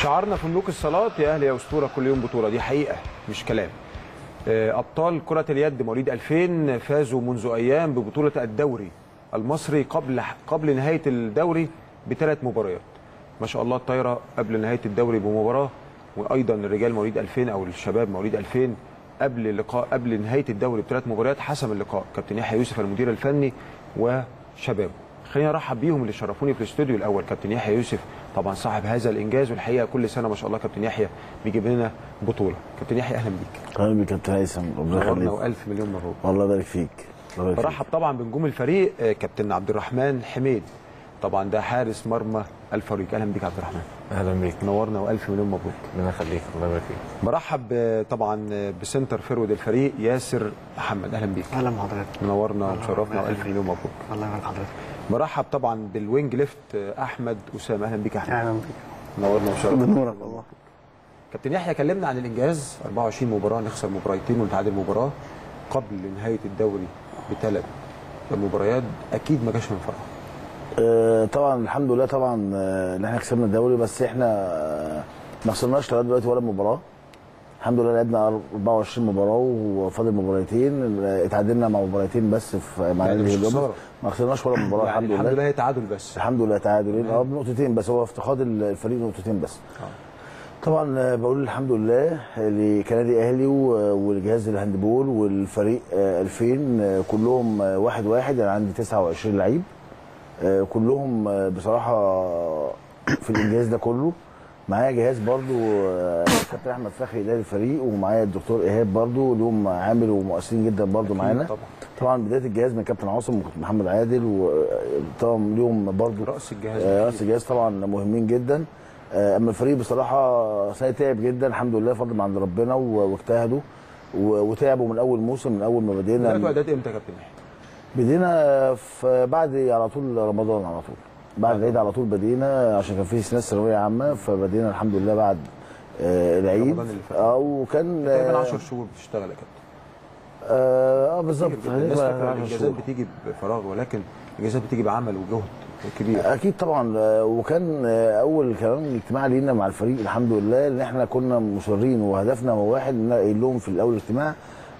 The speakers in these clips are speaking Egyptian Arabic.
شعارنا في ملوك الصالات يا اهلي يا اسطوره كل يوم بطوله دي حقيقه مش كلام آه، ابطال كره اليد مواليد 2000 فازوا منذ ايام ببطوله الدوري المصري قبل قبل نهايه الدوري بثلاث مباريات ما شاء الله الطايره قبل نهايه الدوري بمباراه وايضا الرجال مواليد 2000 او الشباب مواليد 2000 قبل اللقاء قبل نهايه الدوري بثلاث مباريات حسم اللقاء كابتن يحيى يوسف المدير الفني وشبابه خلينا نرحب بيهم اللي شرفوني في الاستوديو الاول كابتن يحيى يوسف طبعا صاحب هذا الانجاز والحقيقه كل سنه ما شاء الله كابتن يحيى بيجيب لنا بطوله كابتن يحيى اهلا بيك اهلا بيك كابتن هيثم ربنا نورنا يخليك والف مليون مبروك والله يبارك فيك الله يبارك فيك برحب طبعا بنجوم الفريق آه، كابتن عبد الرحمن حميد طبعا ده حارس مرمى الفريق اهلا بيك عبد الرحمن اهلا بيك نورنا والف مليون مبروك ربنا يخليك الله يبارك فيك برحب آه، طبعا آه، بسنتر فرود الفريق ياسر محمد اهلا بيك اهلا بحضرتك منورنا الله ومشرفنا يبارك والف فيك. مليون مبروك الله يبارك حضرتك برحب طبعا بالوينج ليفت آه، احمد اسامه اهلا بيك يا احمد اهلا بيك منورنا ومشرفنا بنورك والله كابتن يحيى كلمنا عن الانجاز 24 مباراه نخسر مباراتين ونتعادل مباراه قبل نهايه الدوري بثلاث مباريات اكيد ما جاش من فرحه آه طبعا الحمد لله طبعا آه، ان احنا كسبنا الدوري بس احنا آه، ما خسرناش لغايه دلوقتي ولا مباراه الحمد لله لعبنا 24 مباراه وفاضل مباراتين آه، اتعادلنا مع مباراتين بس في مع يعني نادي مش الجمهور. خسارة. ما خسرناش ولا مباراه يعني الحمد لله هي تعادل بس الحمد لله تعادلين اه بنقطتين بس هو افتقاد الفريق نقطتين بس طبعا آه، بقول الحمد لله لكنادي اهلي و- والجهاز الهاندبول والفريق آه، 2000 آه، كلهم آه، واحد واحد انا عندي 29 لعيب آه، كلهم آه، بصراحه في الانجاز ده كله معايا جهاز برضو آه، كابتن احمد فخري اداري الفريق ومعايا الدكتور ايهاب برضو لهم عامل ومؤثرين جدا برضو معانا طبعا طبعا بدايه الجهاز من كابتن عاصم وكابتن محمد عادل وطبعا ليهم برضو راس الجهاز آه، راس الجهاز طبعا مهمين جدا آه، اما الفريق بصراحه سنه تعب جدا الحمد لله فضل من عند ربنا و- واجتهدوا و- وتعبوا من اول موسم من اول ما بدات بدينا اعداد امتى يا كابتن يحيى؟ بدينا في بعد على طول رمضان على طول بعد العيد على طول بدينا عشان كان في ناس ثانويه عامه فبدينا الحمد لله بعد آه، العيد رمضان اللي فات. اه وكان تقريبا آه، 10 شهور بتشتغل يا كابتن اه آه، بالظبط الناس هنبقى فاكره 10 الانجازات شهور. بتيجي بفراغ ولكن الانجازات بتيجي بعمل وجهد كبير اكيد طبعا آه، وكان آه، اول كمان اجتماع لينا مع الفريق الحمد لله ان احنا كنا مصرين وهدفنا هو واحد ان أنا قايل لهم في الاول اجتماع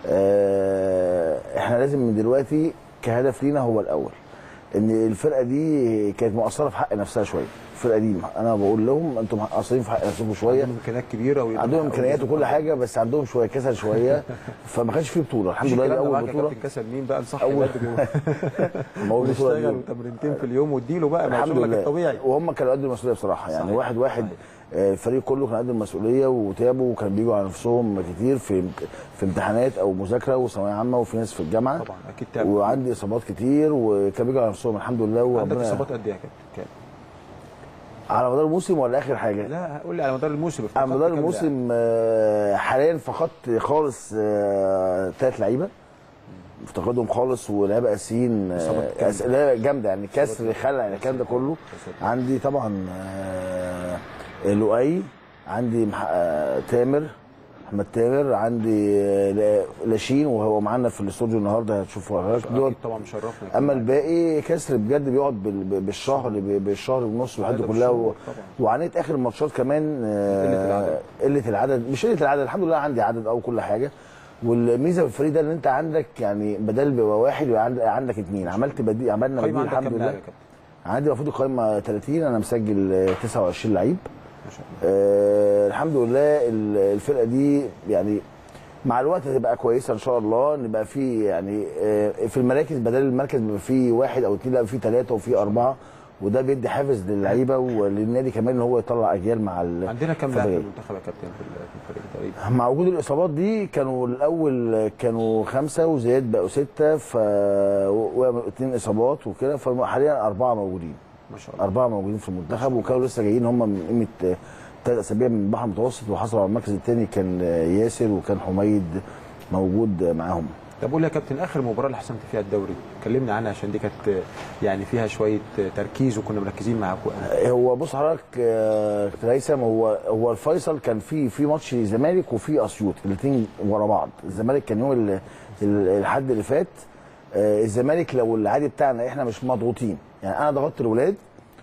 آه، احنا لازم من دلوقتي كهدف لينا هو الاول ان الفرقه دي كانت مقصره في حق نفسها شويه الفرقه دي انا بقول لهم انتم مقصرين في حق نفسكم شويه عندهم امكانيات كبيره ويقدروا عندهم يحققوا امكانيات إنجازات وكل حاجه بس عندهم شويه كسل شويه فما كانش فيه بطوله الحمد مش لله دي الكلام ده اول معاك يا بطوله كابتن كسب مين بقى نصح أول- بدري ما هو البطوله ويشتغل دي وتمرينتين في اليوم واديله بقى ما الحمد شغلك لله الطبيعي وهم كانوا قد المسؤوليه بصراحه يعني صحيح. واحد واحد صحيح. آه، الفريق كله كان قد المسؤوليه وتعبوا وكان بيجوا على نفسهم كتير في في امتحانات او مذاكره وثانويه عامه وفي ناس في الجامعه طبعا اكيد تعب وعندي اصابات كتير وكان بيجوا على نفسهم الحمد لله عندك وربنا اصابات قد ايه يا كابتن؟ كام؟ على مدار الموسم ولا اخر حاجه؟ لا قول لي على مدار الموسم على افتقدت مدار كام الموسم آه، حاليا فقدت خالص ثلاث لعيبه افتقدهم خالص ولعيبه اساسيين آه، إصابات جامدة. أس- لا جامده يعني كسر خلع يعني الكلام ده كله ساتر. عندي طبعا آه، لؤي عندي مح... آه، تامر احمد تامر عندي آه، لا- لاشين وهو معانا في الاستوديو النهارده هتشوفوا حضرتك دول اكيد طبعا مشرفنا اما الباقي كسر بجد بيقعد بال- بالشهر بالشهر ونص والحاجات دي عدد كلها و... الشهور طبعا. وعانيت اخر الماتشات كمان آه، قلة العدد. قله العدد مش قله العدد الحمد لله عندي عدد او كل حاجه والميزه في الفريق ده ان انت عندك يعني بدل بيبقى واحد يبقى عندك, عندك اثنين عملت بدي عملنا قايمه بديل عندك الحمد كام لاعب لله يا كابتن؟ عندي المفروض القائمه 30 انا مسجل آه، 29 لعيب ما شاء الله آه الحمد لله ال- الفرقه دي يعني مع الوقت هتبقى كويسه ان شاء الله نبقى في يعني آه في المراكز بدل المركز بيبقى في واحد او اثنين لا في ثلاثه وفي اربعه وده بيدي حافز للعيبه وللنادي كمان ان هو يطلع اجيال مع ال- عندنا كام لاعب في الفريق. المنتخب يا كابتن في ال- في الفريق تقريبا؟ مع وجود الاصابات دي كانوا الاول كانوا خمسه وزياد بقوا سته ف واثنين اصابات وكده فحاليا اربعه موجودين ما شاء الله اربعه موجودين في المنتخب وكانوا لسه جايين هم من قيمه ثلاث اسابيع من البحر المتوسط وحصلوا على المركز الثاني كان ياسر وكان حميد موجود معاهم طب قول لي يا كابتن اخر مباراه اللي حسمت فيها الدوري كلمنا عنها عشان دي كانت يعني فيها شويه تركيز وكنا مركزين معاكم هو بص حضرتك آه، كابتن هيثم هو هو الفيصل كان في في ماتش زمالك وفي اسيوط الاثنين ورا بعض الزمالك كان يوم ال- ال- الحد اللي فات آه، الزمالك لو العادي بتاعنا احنا مش مضغوطين يعني انا ضغطت الولاد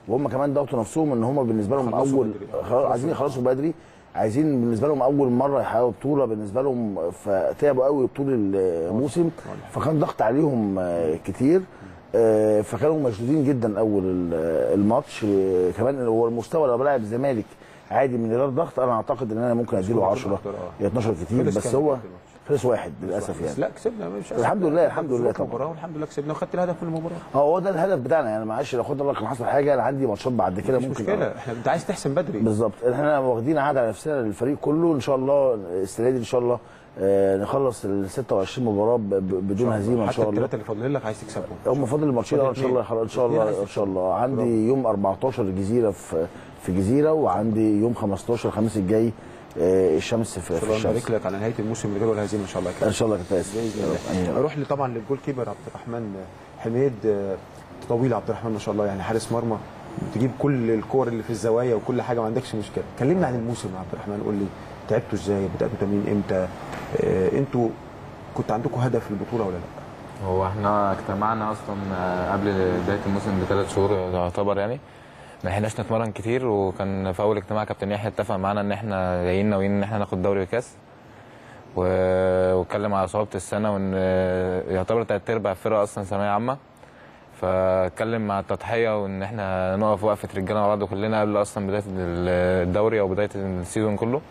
وهم كمان ضغطوا نفسهم ان هم بالنسبه لهم خلصوا اول بدري. خلاص عايزين يخلصوا بدري عايزين بالنسبه لهم اول مره يحققوا بطوله بالنسبه لهم فتعبوا قوي طول الموسم فكان ضغط عليهم آه، كتير آه، فكانوا مشدودين جدا اول ال- الماتش آه، كمان هو المستوى لو بلعب الزمالك عادي من غير ضغط انا اعتقد ان انا ممكن اديله 10 يا 12 كتير خلص بس كام هو الماتش؟ خلص واحد للاسف بس يعني لا كسبنا مش الحمد لله، الحمد لله طبعا. طبعا والحمد لله كسبنا وخدت الهدف من المباراه اه هو ده الهدف بتاعنا يعني معلش لو خد بالك كان حصل حاجه انا عندي ماتشات بعد كده مش ممكن مشكله آه. احنا انت عايز تحسن بدري بالظبط احنا واخدين عهد على نفسنا للفريق كله ان شاء الله السنه دي ان شاء الله آه نخلص ال 26 مباراه ب- ب- بدون هزيمه ان حتى شاء الله الثلاثه اللي فاضلين لك عايز تكسبهم هم فاضل الماتشين فاضل آه، ان شاء الله خلاص ان شاء اتنين الله عايز ان شاء الله عندي يوم 14 الجزيره في في جزيره وعندي يوم 15 الخميس الجاي آه الشمس في, ان في شاء الله الشمس نبارك لك على نهايه الموسم من غير ولا هزيمه ان شاء الله كده ان شاء الله كده باذن الله اروح لي طبعا للجول كيبر عبد الرحمن حميد آه، طويل عبد الرحمن ما شاء الله يعني حارس مرمى تجيب كل الكور اللي في الزوايا وكل حاجه ما عندكش مشكله كلمنا عن الموسم يا عبد الرحمن قول لي تعبتوا ازاي بداتوا تمرين امتى آه، انتوا كنت عندكم هدف البطوله ولا لا هو احنا اجتمعنا اصلا آه، قبل بدايه الموسم بثلاث شهور يعتبر يعني ما لحقناش نتمرن كتير وكان في اول اجتماع كابتن يحيى اتفق معانا ان احنا جايين ناويين ان احنا ناخد دوري وكاس و- واتكلم على صعوبه السنه وان آه، يعتبر تلات ارباع الفرقه اصلا ثانويه عامه فاتكلم مع التضحيه وان احنا نقف وقفه رجاله مع بعض كلنا قبل اصلا بدايه الدوري او بدايه السيزون كله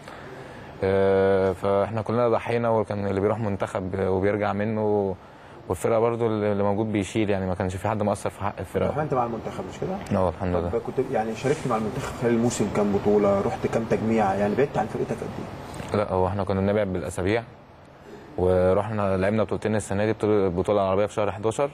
آه، فاحنا كلنا ضحينا وكان اللي بيروح منتخب وبيرجع منه والفرقه برضو اللي موجود بيشيل يعني ما كانش في حد مؤثر في حق عبد الفرقه الرحمن انت مع المنتخب مش كده؟ اه الحمد لله طب كنت يعني شاركت مع المنتخب خلال الموسم كام بطوله رحت كام تجميع يعني بعدت عن فرقتك قد ايه؟ لا هو احنا كنا بنبعد بالاسابيع ورحنا لعبنا بطولتين السنه دي بطوله البطوله العربيه في شهر 11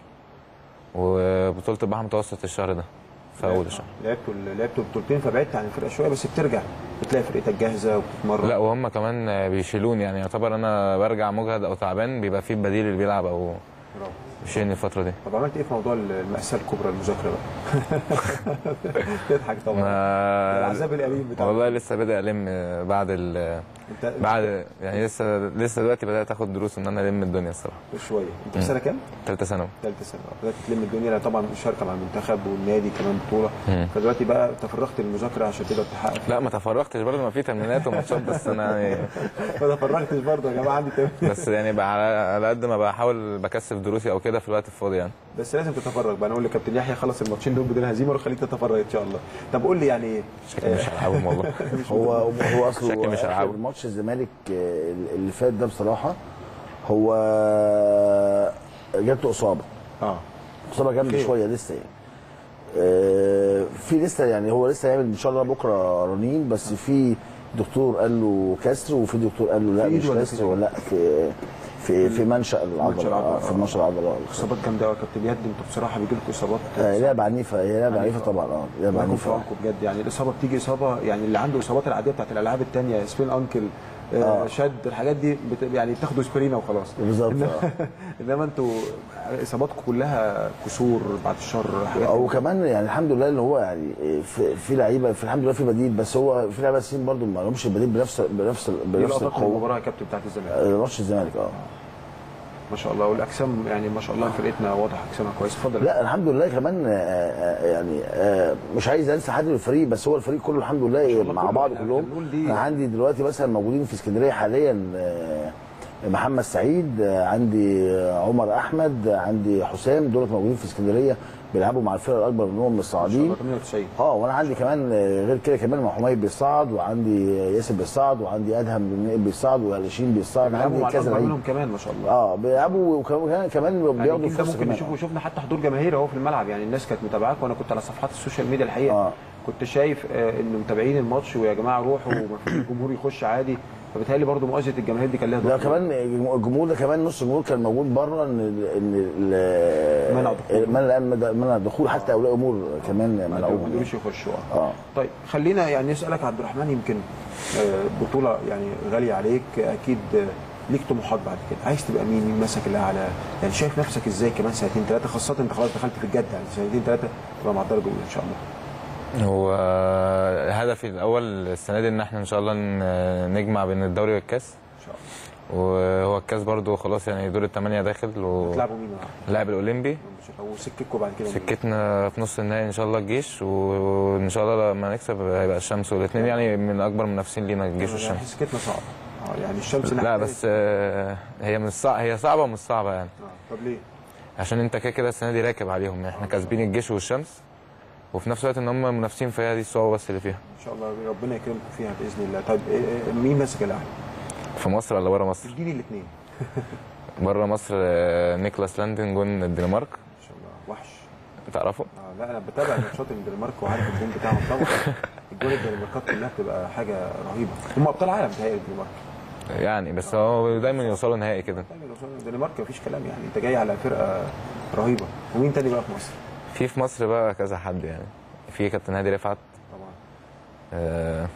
وبطوله البحر المتوسط الشهر ده في اول الشهر لعبتوا لعبتوا بطولتين فبعدت عن الفرقه شويه بس بترجع بتلاقي فرقتك جاهزه وبتتمرن لا وهم كمان بيشيلوني يعني يعتبر انا برجع مجهد او تعبان بيبقى في بديل اللي بيلعب او برافو. بيشيلني الفتره دي طب عملت ايه في موضوع المأساة الكبرى المذاكرة بقى؟ تضحك طبعا ما العذاب الأليم بتاع والله لسه بادئ الم بعد ال انت بعد يعني لسه لسه دلوقتي بدات اخد دروس ان انا الم الدنيا الصراحه شوية انت في سنة كام؟ ثالثه ثانوي ثالثة سنة بدأت تلم الدنيا لأن طبعا مشاركة مع المنتخب والنادي كمان بطولة مم. فدلوقتي بقى تفرغت للمذاكرة عشان تقدر تحقق لا ما تفرغتش برضه ما في تمرينات وماتشات بس انا يعني ما تفرغتش برضه يا جماعة عندي تمرين بس يعني بقى على على قد ما بحاول بكثف دروسي او كده في الوقت الفاضي يعني بس لازم تتفرغ بقى انا اقول لكابتن يحيى خلص الماتشين دول بدون هزيمة وخليك تتفرغ ان شاء الله طب قول لي يعني شكلي مش هلعبهم والله هو هو اصله شكلي مش آخر هلعبه. ماتش الزمالك آه، اللي فات ده بصراحه هو جات له اصابه اه اصابه جامده خير. شويه لسه يعني آه، في لسه يعني هو لسه هيعمل ان شاء الله بكره رنين بس في دكتور قال له كسر وفي دكتور قال له لا في إيد مش ولا كسر في ولا لا في في في منشا العضله العضلة، آه، في آه. منشا العضله آه. اصابات جامدة قوي يا كابتن يد انتوا بصراحة بيجي لكم اصابات آه، لعبه عنيفه هي لعبه عنيفه طبعا اه لعبه الله يكون في عنيفه عونكم بجد يعني الاصابه بتيجي اصابه يعني اللي عنده اصابات العاديه بتاعت الالعاب الثانيه سبين انكل آه آه. شد الحاجات دي بت... يعني بتاخدوا اسبرينا وخلاص بالظبط إنما- آه. انما انتوا اصاباتكم كلها كسور بعد الشر حاجات او كمان يعني الحمد لله ان هو يعني في, في لعيبه في الحمد لله في بديل بس هو في لعيبه سين برضه ما لهمش بديل بنفس بنفس دي بنفس لقطات من القوه المباراه يا كابتن بتاعت الزمالك آه، ماتش الزمالك اه ما شاء الله والاجسام يعني ما شاء الله فرقتنا واضح اجسامها كويس اتفضل لا الحمد لله كمان آه، آه، يعني آه، مش عايز انسى حد من الفريق بس هو الفريق كله الحمد لله الله مع كله. بعض إحنا كلهم بنقول دي- انا عندي دلوقتي مثلا موجودين في اسكندريه حاليا آه، محمد سعيد آه، عندي آه، عمر احمد آه، عندي حسام دول موجودين في اسكندريه بيلعبوا مع الفرق الاكبر منهم من ما شاء الله الصاعدين 98 اه وانا عندي كمان آه، غير كده كمان مع حميد بيصعد وعندي آه، ياسر بيصعد وعندي ادهم بن- بيصعد ويالشين بيصعد بيلعبوا مع عندي كذا الاكبر لعيب منهم كمان ما شاء الله اه بيلعبوا وكمان كمان يعني بياخدوا الجيل ده فرصه ممكن كمان نشوفه شفنا حتى حضور جماهيري اهو في الملعب يعني الناس كانت متابعاك وانا كنت على صفحات السوشيال ميديا الحقيقه آه. كنت شايف آه، ان متابعين الماتش ويا جماعه روحوا ومفيش الجمهور يخش عادي فبالتالي برضو مؤازره الجماهير دي كان لها لا دور كمان الجمهور ده كمان نص الجمهور كان موجود بره ان ال- ان ال- منع دخول. منع منع الدخول حتى اولياء امور كمان ما منعوهم قدروش يخشوا آه. اه طيب خلينا يعني نسالك عبد الرحمن يمكن آه، بطوله يعني غاليه عليك اكيد آه، ليك طموحات بعد كده عايز تبقى مين مين ماسك الاعلى يعني شايف نفسك ازاي كمان سنتين ثلاثه خاصه انت خلاص دخلت في الجد يعني سنتين ثلاثه تبقى مع الدرجه الاولى ان شاء الله هو هدفي الاول السنه دي ان احنا ان شاء الله ن- نجمع بين الدوري والكاس ان شاء الله وهو الكاس برضو خلاص يعني دور الثمانيه داخل بتلعبوا مين النهارده؟ ولاعب الاولمبي وسكتكم بعد كده مين؟ سكتنا في نص النهائي ان شاء الله الجيش وان شاء الله لما نكسب هيبقى الشمس والاثنين يعني من اكبر منافسين لينا الجيش يعني والشمس سكتنا صعب اه يعني الشمس لا ناحية بس آه، هي مش صعبه هي صعبه ومش صعبه يعني آه، طب ليه؟ عشان انت كده كده السنه دي راكب عليهم يعني احنا كاسبين الجيش والشمس وفي نفس الوقت ان هم منافسين فيها دي الصعوبه بس اللي فيها ان شاء الله ربنا يكرمكم فيها باذن الله طيب إيه- إيه- مين ماسك الاهلي؟ في مصر ولا بره مصر اديني الاثنين بره مصر آه، نيكلاس لاندن جون الدنمارك ان شاء الله وحش تعرفه آه لا انا بتابع ماتشات الدنمارك وعارف الجون بتاعهم طبعا الجون الدنماركات كلها بتبقى حاجه رهيبه هم ابطال عالم بتهيألي الدنمارك يعني بس هو دايما يوصلوا نهائي كده طيب لو وصلنا الدنمارك مفيش كلام يعني انت جاي على فرقه رهيبه ومين تاني بقى في مصر؟ في في مصر بقى كذا حد يعني في كابتن هادي رفعت طبعا آه،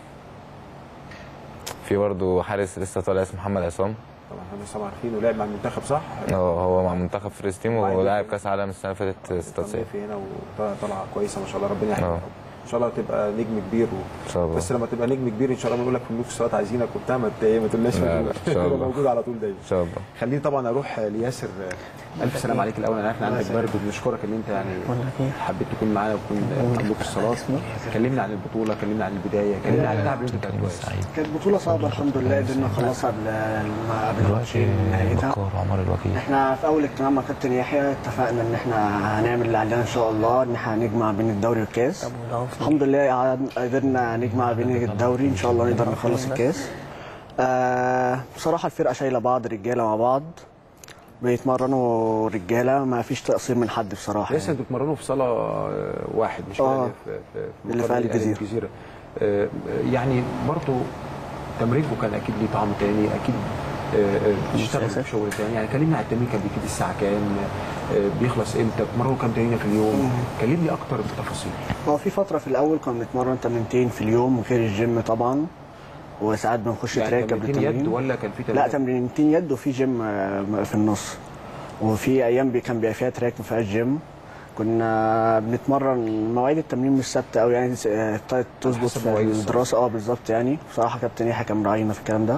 في برضه حارس لسه طالع اسمه محمد عصام طبعا احنا لسه عارفين ولعب مع المنتخب صح؟ هو هو مع منتخب فلسطين ولاعب كاس عالم السنه اللي فاتت 96 في هنا وطلع طلعه كويسه ما شاء الله ربنا يحفظه اه. ان شاء الله تبقى نجم كبير و... ان شاء الله بس لما تبقى نجم كبير ان شاء الله بنقول لك في ملوك الصلاه عايزينك وبتاع ما ت- ما تقولناش لا، لا، إن شاء الله. موجود على طول دايما ان شاء الله خليني طبعا اروح لياسر الف سلام عليك الاول انا عارف ان عندك برد بنشكرك ان انت يعني حبيت تكون معانا وتكون مملوك الصلاه كلمنا عن البطوله كلمنا عن البدايه كلمنا عن التعب اللي انت بتاعته كويس كانت بطولة صعبة الحمد لله قدرنا نخلصها قبل قبل دلوقتي نهايتها بكار وعمر الوكيل احنا في اول اجتماع مع كابتن يحيى اتفقنا ان احنا هنعمل اللي علينا ان شاء الله ان احنا هنجمع بين الدوري والكاس الحمد لله قعد- قدرنا نجمع بين الدوري ان شاء الله نقدر نخلص الكاس آه بصراحة الفرقة شايلة بعض رجالة مع بعض بيتمرنوا رجالة ما فيش تقصير من حد بصراحة لسه انتوا بتتمرنوا في صاله آه، واحد مش اه. واحد في في في اللي في مقر أهل الجزيرة. الجزيره آه، يعني برضو تمرينكم كان اكيد ليه طعم تاني اكيد آه، آه، بتشتغلوا في شغل تاني يعني كلمني عن التمرين كان بيبتدي الساعه كام آه، بيخلص امتى بتمرنوا كام تمرينه في اليوم كلمني اكتر بالتفاصيل هو في فترة في الأول كنا بنتمرن تمرينتين في اليوم غير الجيم طبعا وساعات بنخش يعني تراك قبل تمرينتين يد التمرين ولا كان في لا تمرين تمرينتين يد وفي جيم آه، في النص وفي ايام بي كان بيبقى فيها تراك ما فيهاش جيم كنا بنتمرن مواعيد التمرين مش ثابته قوي يعني آه، تظبط حسب في مواعيد الصلاة. الدراسه اه بالظبط يعني بصراحه كابتن يحيى كان مراعينا في الكلام ده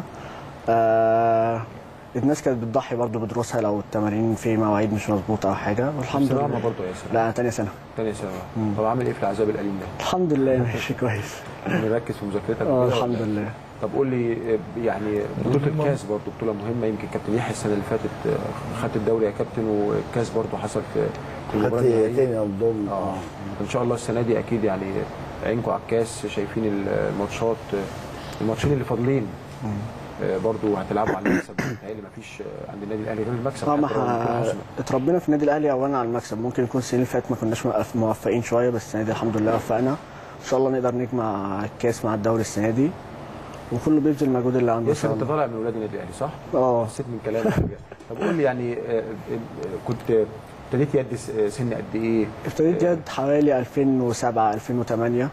آه الناس كانت بتضحي برضه بدروسها لو التمارين في مواعيد مش مظبوطه او حاجه والحمد ثانوية عامة لله برضه يا ياسر لا انا تانية سنه تاني سنه طب عامل ايه في العذاب الاليم ده؟ الحمد لله ماشي كويس مركز في مذاكرتك اه وكده الحمد ولا؟ لله طب قول لي آه، يعني بطوله الكاس برضه بطوله مهمه يمكن كابتن يحيى السنه اللي فاتت آه، خدت الدوري يا كابتن والكاس برضه حصل في في المباراه خدت النهائية. تاني قدام اه ان شاء الله السنه دي اكيد يعني عينكم على الكاس شايفين الماتشات الماتشين اللي فاضلين آه، برضو هتلعبوا على المكسب متهيألي مفيش آه، عند النادي الاهلي غير المكسب اه ما حتى لو يكون احنا حسنة. اتربينا في النادي الاهلي اولا على المكسب ممكن يكون السنين اللي فاتت ما كناش موف- موفقين شويه بس السنه دي الحمد لله وفقنا ان شاء الله نقدر نجمع الكاس مع الدوري السنه دي وكله بيبذل المجهود اللي عنده ان ياسر شاء انت الله طالع من ولاد النادي الاهلي صح؟ اه حسيت من كلامك كده. طب قول لي يعني آه، آه، كنت ابتديت يد س- سن قد ايه؟ ابتديت يد حوالي 2007 2008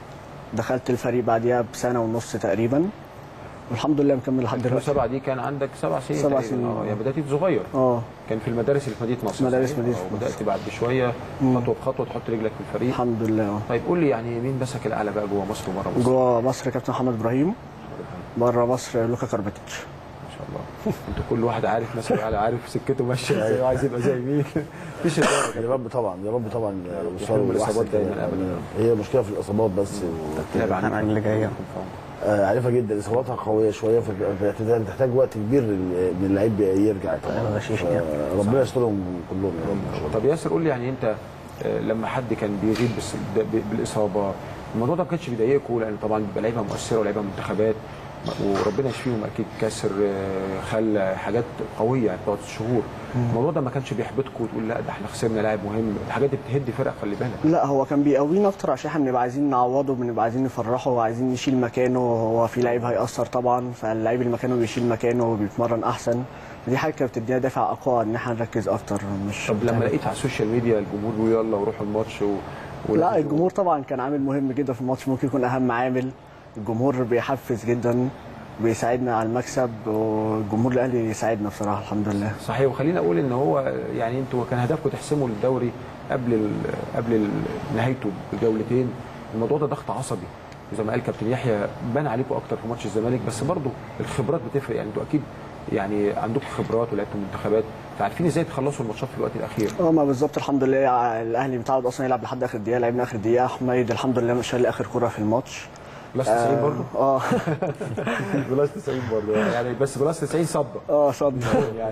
دخلت الفريق بعديها بسنه ونص تقريبا والحمد لله مكمل لحد دلوقتي 2007 دي كان عندك سبع سنين سبع تقريباً. سنين. اه يعني بدأت صغير اه كان في المدارس اللي في مدينه نصر مدارس صحيح؟ مدينة آه، نصر. وبدأت بعد بشويه خطوه بخطوه تحط رجلك في الفريق الحمد لله اه طيب قول لي يعني مين مسك الاعلى بقى جوه مصر وبره مصر؟ جوه مصر كابتن محمد ابراهيم بره مصر لوكا كارباتيتش ما شاء الله انتوا كل واحد عارف مسك الاعلى عارف سكته ماشيه ازاي وعايز يبقى زي مين مفيش هزار يا رب طبعا يا رب طبعا يحرم وصلوا الإصابات لأحسن دايماً كمان. أبداً. هي مشكله في الاصابات بس تابع عنك اللي جايه آه، عارفها جدا اصاباتها قويه شويه فبتحتاج تحتاج وقت كبير لل- ان اللعيب يرجع طبعا آه، ربنا يسترهم كلهم يعني طب ياسر قول لي يعني انت آه، لما حد كان بيغيب بس ده ب- بالاصابه الموضوع ده ما كانش بيضايقكم لان طبعا بيبقى لعيبه مؤثره ولعيبه منتخبات وربنا يشفيهم اكيد كسر آه، خل حاجات قويه يعني بتقعد شهور الموضوع ده ما كانش بيحبطكم وتقول لا ده احنا خسرنا لاعب مهم الحاجات دي بتهد فرق خلي بالك لا هو كان بيقوينا اكتر عشان احنا بنبقى عايزين نعوضه بنبقى عايزين نفرحه وعايزين نشيل مكانه هو في لعيب هيأثر طبعا فاللعيب اللي مكانه بيشيل مكانه وبيتمرن احسن دي حاجه كانت بتدينا دافع اقوى ان احنا نركز اكتر مش طب لما لقيت على السوشيال ميديا الجمهور بيقول يلا وروحوا الماتش و... لا الجمهور طبعا كان عامل مهم جدا في الماتش ممكن يكون اهم عامل الجمهور بيحفز جدا بيساعدنا على المكسب والجمهور الاهلي يساعدنا بصراحه الحمد لله صحيح وخلينا اقول ان هو يعني انتوا كان هدفكم تحسموا الدوري قبل ال قبل ال نهايته بجولتين الموضوع ده ضغط عصبي زي ما قال كابتن يحيى بان عليكم اكتر في ماتش الزمالك بس برضه الخبرات بتفرق يعني انتوا اكيد يعني عندكم خبرات ولعبتوا منتخبات فعارفين ازاي تخلصوا الماتشات في الوقت الاخير اه ما بالظبط الحمد لله الاهلي متعود اصلا يلعب لحد اخر دقيقه لعبنا اخر دقيقه حميد الحمد لله مش اخر كره في الماتش بلس 90 برضه اه بلس 90 برضه يعني بس بلس 90 صبه اه صد يعني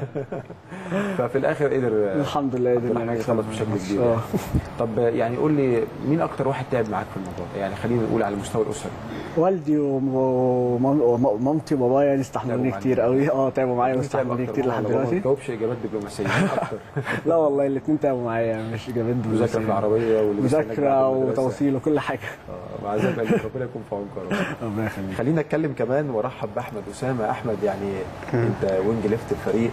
ففي الاخر قدر الحمد لله عبد قدرنا الرحمن نكسب. يخلص بشكل كبير اه يعني. طب يعني قول لي مين اكتر واحد تعب معاك في الموضوع ده يعني خلينا نقول على المستوى الاسري والدي وم- ومام- ومامتي وبابايا يعني استحملوني تعبوا كتير قوي اه تعبوا معايا واستحملوني كتير لحد ما دلوقتي تجاوبش اجابات دبلوماسيه اكتر لا والله الاثنين تعبوا معايا مش جامد مذاكره في العربيه واللي بيستناك بعد مذاكره المدرسة. وتوصيل وكل حاجه آه، مع ذلك ربنا يكون في عونكم يا رب. ربنا يخليك خلينا اتكلم كمان وارحب باحمد اسامه احمد يعني انت وينج ليفت الفريق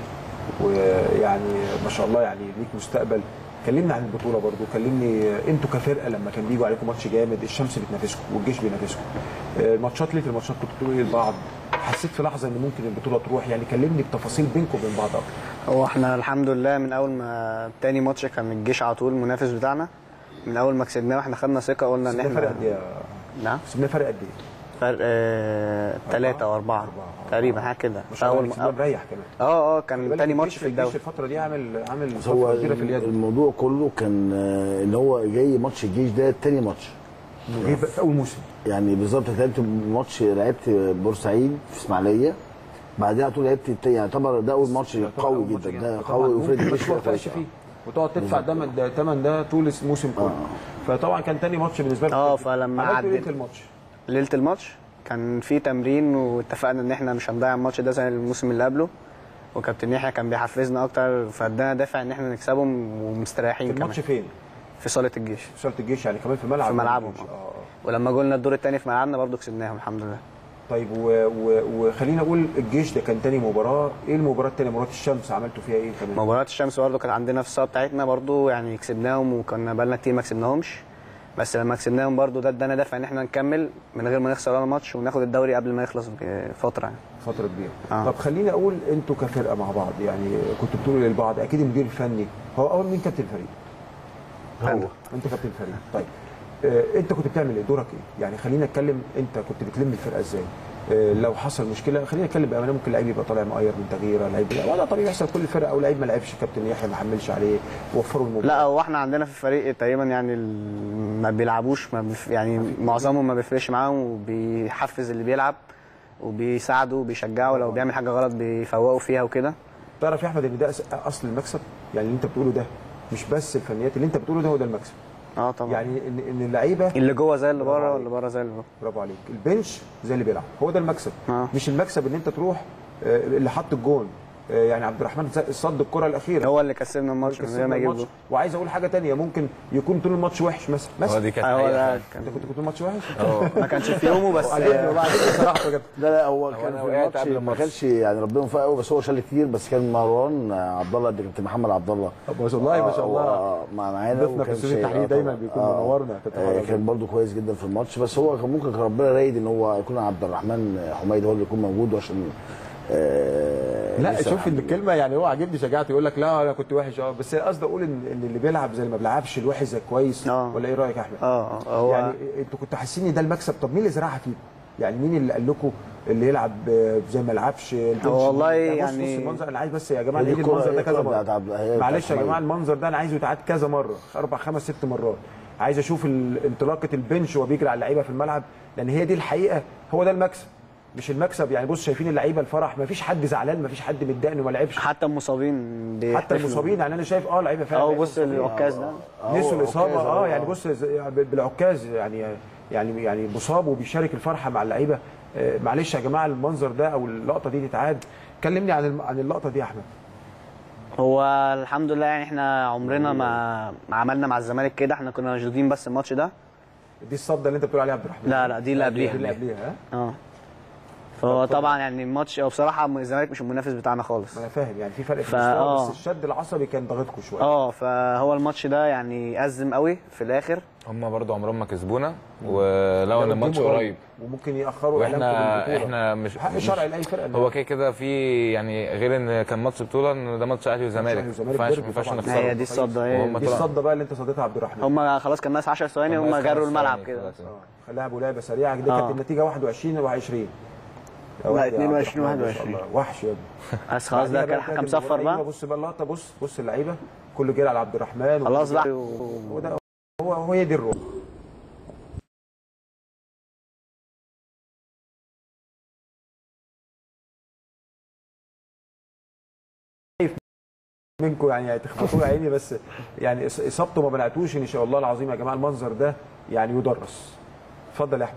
ويعني ما شاء الله يعني ليك مستقبل كلمنا عن البطوله برضو كلمني انتوا كفرقه لما كان بيجوا عليكم ماتش جامد الشمس بتنافسكم والجيش بينافسكم آه، الماتشات ليله الماتشات كنتوا بتقولوا ايه لبعض حسيت في لحظه ان ممكن البطوله تروح يعني كلمني بتفاصيل بينكم وبين بعض اكتر هو احنا الحمد لله من اول ما تاني ماتش كان الجيش على طول المنافس بتاعنا من اول ما كسبناه واحنا خدنا ثقه قلنا ان سيبنا فرق قد احنا ايه يا- نعم سيبنا فرق قد ايه؟ فرق آه... ثلاثة او اربعة تقريبا حاجه كده ما شاء الله فاول سيبنا مريح كمان اه اه خلي كان بالك تاني الجيش- ماتش في الجيش الدوري الفتره دي عامل عامل بس هو صفقه كبيره في اليد الموضوع كله كان آه، ان هو جاي ماتش الجيش ده تاني ماتش جه في اول موسم يعني بالظبط لعبت ماتش لعبت بورسعيد في اسماعيليه بعدها على طول لعبت التاني يعتبر ده اول ماتش قوي أول ماتش جدا جامد. ده فطبعاً قوي ممكن وفريق ما الجيش توفقش كويس. فيه وتقعد تدفع دم ده تمن ده طول الموسم كله فطبعا كان تاني ماتش بالنسبه لك اه، فلما عملتوا ايه عدت- ليله الماتش ليله الماتش كان في تمرين واتفقنا ان احنا مش هنضيع الماتش ده زي الموسم اللي قبله وكابتن يحيى كان بيحفزنا اكتر فادانا دافع ان احنا نكسبهم في ومستريحين كمان الماتش فين؟ في صاله الجيش في صاله الجيش يعني كمان في ملعب في ملعبهم الجيش. اه آه. ولما قلنا الدور الثاني في ملعبنا برضو كسبناهم الحمد لله طيب و- و- وخلينا اقول الجيش ده كان تاني مباراه ايه المباراه التانيه مباراه الشمس عملتوا فيها ايه كمان؟ مباراة الشمس برضه كانت عندنا في الصاله بتاعتنا برضه يعني كسبناهم وكنا بقالنا كتير ما كسبناهمش بس لما كسبناهم برضه ده ادانا دافع ان احنا نكمل من غير ما نخسر ولا ماتش وناخد الدوري قبل ما يخلص بفتره يعني فتره كبيره آه. طب خليني اقول انتوا كفرقه مع بعض يعني كنتوا بتقولوا للبعض اكيد المدير الفني هو اول مين كابتن الفريق؟ هو انت كابتن الفريق طيب آه انت كنت بتعمل ايه دورك ايه يعني خلينا نتكلم انت كنت بتلم الفرقه ازاي آه لو حصل مشكله خلينا نتكلم بامانه ممكن لعيب يبقى طالع مقير من تغييره لعيب لا ولا طبيعي يحصل كل الفرق او لعيب ما لعبش كابتن يحيى ما حملش عليه وفروا المباراه لا هو احنا عندنا في الفريق تقريبا يعني ال- ما بيلعبوش ما بيف يعني معظمهم ما بيفرقش معاهم وبيحفز اللي بيلعب وبيساعده وبيشجعه لو بيعمل حاجه غلط بيفوقوا فيها وكده تعرف يا احمد ان ده أس- اصل المكسب يعني اللي انت بتقوله ده مش بس الفنيات اللي انت بتقوله ده هو ده المكسب اه طبعا يعني ان ان اللعيبه اللي جوه زي اللي برافو بره عليك. واللي بره زي اللي جوه برافو عليك البنش زي اللي بيلعب هو ده المكسب آه. مش المكسب ان انت تروح آه، اللي حط الجون آه، يعني عبد الرحمن صد الكره الاخيره هو اللي كسبنا الماتش من غير كسبنا ما يجيب الماتش. جول وعايز اقول حاجه تانية ممكن يكون طول الماتش وحش مثلا هو مثلا دي كانت هو حقيقة ده فعلا. كان انت كنت كنت الماتش وحش ما كانش في يومه بس وبعدين وبعدين بصراحه بجد لا لا هو كان أنا في وقعت الماتش قبل ما الماتش. كانش يعني ربنا يوفقه قوي بس هو شال كتير بس كان مروان عبد الله قد كابتن محمد عبد الله ما شاء الله ما شاء الله آه، مع معانا ضيفنا في وكان استوديو شيء- التحليل آه، دايما طبعاً. بيكون آه. منورنا كابتن آه، محمد كان برضو كويس جدا في الماتش بس هو كان ممكن كان ربنا رايد ان هو يكون عبد الرحمن حميد هو اللي يكون موجود عشان آه لا لسه شوف الحمد ان لله. الكلمه يعني هو عاجبني شجاعته يقول لك لا انا كنت وحش اه بس قصدي اقول ان ان اللي بيلعب زي اللي ما بيلعبش الوحش زي الكويس آه. ولا ايه رايك يا احمد؟ اه آه، هو يعني انتوا كنتوا حاسين ان ده المكسب طب مين اللي زرعها فيكم؟ يعني مين اللي قال لكم اللي يلعب آه، زي ما يلعبش البنش هو والله ده بص- يعني- بص المنظر انا عايز بس يا جماعه هي دي نعيد الكرة- المنظر هي ده كذا الكرة بتاعت مره عبد- هي بتاعت معلش يا حميد. جماعه المنظر ده انا عايزه يتعاد كذا مره اربع خمس ست مرات عايز اشوف ال- انطلاقه البنش وهو بيجري على اللعيبه في الملعب لان هي دي الحقيقه هو ده المكسب مش المكسب يعني بص شايفين اللعيبه الفرح ما فيش حد زعلان ما فيش حد متضايق انه ما لعبش حتى المصابين حتى بيحتفلوا. المصابين يعني انا شايف اه لعيبه فعلا اه لعيبة بص مصابين. العكاز ده نسوا هو الاصابه عكاز، اه آه. يعني بص زي- بالعكاز يعني يعني يعني مصاب وبيشارك الفرحه مع اللعيبه آه، معلش يا جماعه المنظر ده او اللقطه دي تتعاد كلمني عن الم- عن اللقطه دي يا احمد هو الحمد لله يعني احنا عمرنا ما ما عملنا مع الزمالك كده احنا كنا مشدودين بس الماتش ده دي الصده اللي انت بتقول عليها عبد الرحمن لا، لا، دي اللي قبليها. دي اللي قبليها ها اه فهو طبعا يعني الماتش هو بصراحه الزمالك مش المنافس بتاعنا خالص ما انا فاهم يعني في فرق في فا- المستوى آه. بس الشد العصبي كان ضاغطكم شويه اه فهو الماتش ده يعني أزم قوي في الاخر هم برضو عمرهم ما كسبونا ولو ان الماتش قدامه قريب وممكن ياخروا واحنا إعلانكم بالبطولة. احنا مش حق مش- شرعي لاي فرقه إن هو كده كده في يعني غير ان كان ماتش بطوله ان ده ماتش اهلي وزمالك أهلي ما وزمالك ينفعش ديربي ما ينفعش طبعاً. نخسره هي دي الصده هي وهم دي طلع- الصده بقى اللي انت صديتها عبد الرحمن هم خلاص كان ناقص 10 ثواني هم خمس جروا ثواني الملعب دلوقتي. كده لعبوا لعبه سريعه دي كانت آه. النتيجه 21 و20 يا لا، واد يا عبد 22 الرحمن، ما شاء 21. الله. وحش يا ابني بس خلاص ده بعديها كان بقى حكم كانت صفر اللعيبة، بقى بص بقى اللقطه بص بص اللعيبه كله جري على عبد الرحمن خلاص بقى هو ده هو هو هي دي الروح خايف منكم يعني تخبطوا له عيني بس يعني إص- اصابته ما بلعتوش ان شاء الله العظيم يا جماعه المنظر ده يعني يدرس اتفضل يا احمد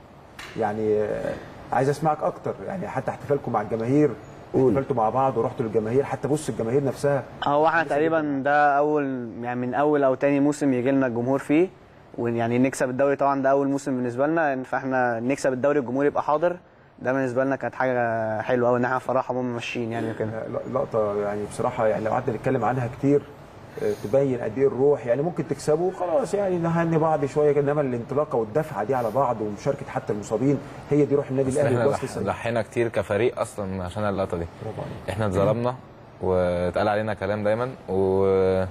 يعني آه، عايز اسمعك اكتر يعني حتى احتفالكم مع الجماهير احتفلتوا مع بعض ورحتوا للجماهير حتى بص الجماهير نفسها هو احنا تقريبا ده اول يعني من اول او تاني موسم يجي لنا الجمهور فيه ويعني نكسب الدوري طبعا ده اول موسم بالنسبه لنا فاحنا نكسب الدوري الجمهور يبقى حاضر ده بالنسبه لنا كانت حاجه حلوه قوي ان احنا فرحه هم ماشيين يعني وكده لا- لقطه يعني بصراحه يعني لو قعدنا نتكلم عنها كتير آه، تبين قد ايه الروح يعني ممكن تكسبوا خلاص يعني نهني بعض شويه كده انما الانطلاقه والدفعه دي على بعض ومشاركه حتى المصابين هي دي روح النادي بس الاهلي احنا ووصل ضح- السنة. ضحينا كتير كفريق اصلا عشان اللقطه دي برافو عليك. احنا اتظلمنا واتقال علينا كلام دايما و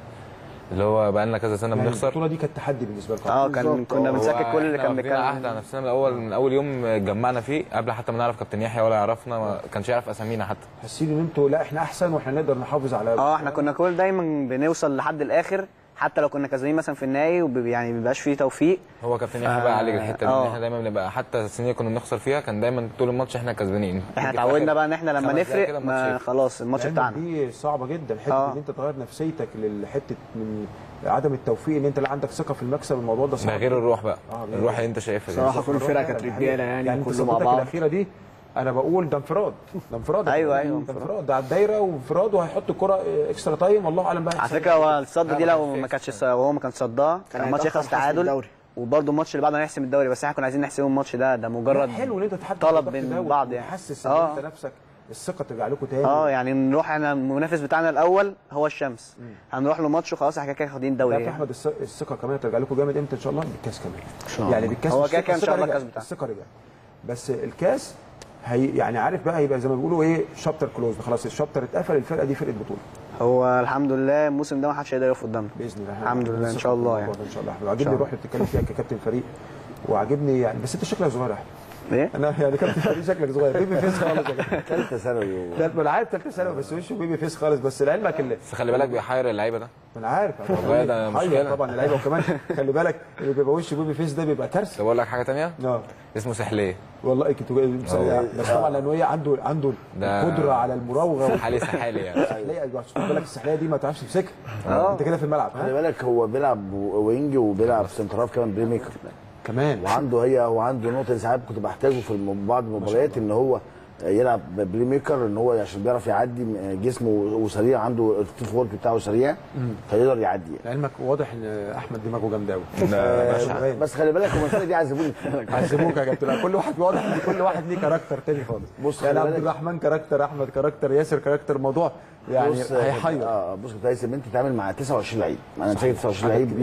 اللي هو بقى لنا كذا سنه يعني بنخسر البطوله دي كانت تحدي بالنسبه لكم اه كان كنا هو بنسكت كل اللي إحنا كان واخدين عهد على بيتكلم نفسنا من اول من اول يوم اتجمعنا فيه قبل حتى ما نعرف كابتن يحيى ولا يعرفنا ما كانش يعرف اسامينا حتى حاسين ان انتوا لا احنا احسن واحنا نقدر نحافظ على اه احنا كنا كل دايما بنوصل لحد الاخر حتى لو كنا كسبانين مثلا في النهائي وب- يعني ما بيبقاش فيه توفيق هو كابتن يحيى بقى عالج الحته دي آه. ان احنا دايما بنبقى حتى السنين اللي كنا بنخسر فيها كان دايما طول الماتش احنا كسبانين احنا نيجي في اتعودنا آخر بقى ان احنا لما خمس دقايق نفرق كده ما الماتش يقفل. خلاص الماتش لعلمك بتاعنا دي صعبه جدا حته آه. ان انت تغير نفسيتك للحته من عدم التوفيق ان انت لا عندك ثقه في المكسب الموضوع ده صعب ده غير الروح بقى آه، غير الروح اللي انت شايفها دي. صراحة كل فرقة كانت فعلا رجالة يعني يعني كله كله مع مع بعض. الاخيره دي انا بقول ده انفراد ده انفراد أيوة، أيوة، ده انفراد. انفراد ده على الدايره وانفراد وهيحط الكره اكسترا تايم والله اعلم بقى على هيكسب. فكره هو الصد دي لا، لو ما ما كانش كانتش وهو ما كان صدها كان الماتش هيتأخر يخلص حسم تعادل الدوري. وبرده الماتش اللي بعده هنحسم الدوري بس احنا كنا عايزين نحسم الماتش ده ده مجرد لا، حلو ان انت تحدد طلب الضغط بين ده بعض يعني. وتحسس ان آه. انت نفسك الثقه ترجع لكم تاني اه يعني نروح احنا المنافس بتاعنا الاول هو الشمس هنروح له ماتش وخلاص احنا كده كده واخدين لا الدوري يا احمد الث- الثقه كمان ترجع لكم جامد امتى ان شاء الله بالكاس كمان شاء الله. يعني بالكاس هو الثقة- كده كده إن شاء الله الثقة الكاس رجعت، بتاعنا. الثقه رجعت بس الكاس هي يعني عارف بقى هيبقى زي ما بيقولوا ايه شابتر كلوز خلاص الشابتر اتقفل الفرقه دي فرقه بطوله هو الحمد لله الموسم ده ما حدش هيقدر يقف قدامنا باذن الله الحمد لله ان شاء الله يعني ان شاء الله احمد وعجبني الله. الروح اللي بتتكلم فيها ككابتن فريق وعجبني يعني بس انت شكلك صغير يا احمد ايه انا يعني كابتن فريق شكلك صغير بيبي فيس خالص يا جدع. ثالثه ثانوي و- لا ما انا عارف ثالثه ثانوي بس وشه بيبي فيس خالص بس لعلمك اللي بس خلي بالك بيحير اللعيبه ده ما انا عارف والله ده حقيقة مشكلة. طبعا اللعيبه وكمان خلي بالك اللي بيبقى وشه بيبي فيس ده بيبقى كارثه طب اقول لك حاجه تانية اه اسمه سحليه والله كنت بس طبعا لانه هي عنده عنده ده- القدره على المراوغه سحالي سحالي يعني والسحليه خد بالك السحليه دي ما تعرفش تمسكها آه. انت كده في الملعب خلي ها بالك هو بيلعب وينج وبيلعب سنتراف كمان بلاي ميكر كمان وعنده هي وعنده نقطه اللي ساعات كنت بحتاجه في الم- بعض المباريات ان هو يلعب بلاي ميكر ان هو عشان بيعرف يعدي جسمه وسريع عنده الفوت وورك بتاعه سريع فيقدر يعدي يعني. لعلمك واضح ان احمد دماغه جامده قوي آه، بس خلي بالك هم الفرقه دي عذبوني عزموك يا كابتن كل واحد واضح ان كل واحد ليه كاركتر تاني خالص بص يعني خلي عبد بالك- الرحمن كاركتر احمد كاركتر ياسر كاركتر موضوع يعني بص هيحير اه بص كنت عايز ان انت تتعامل مع 29 لعيب انا شايف 29 لعيب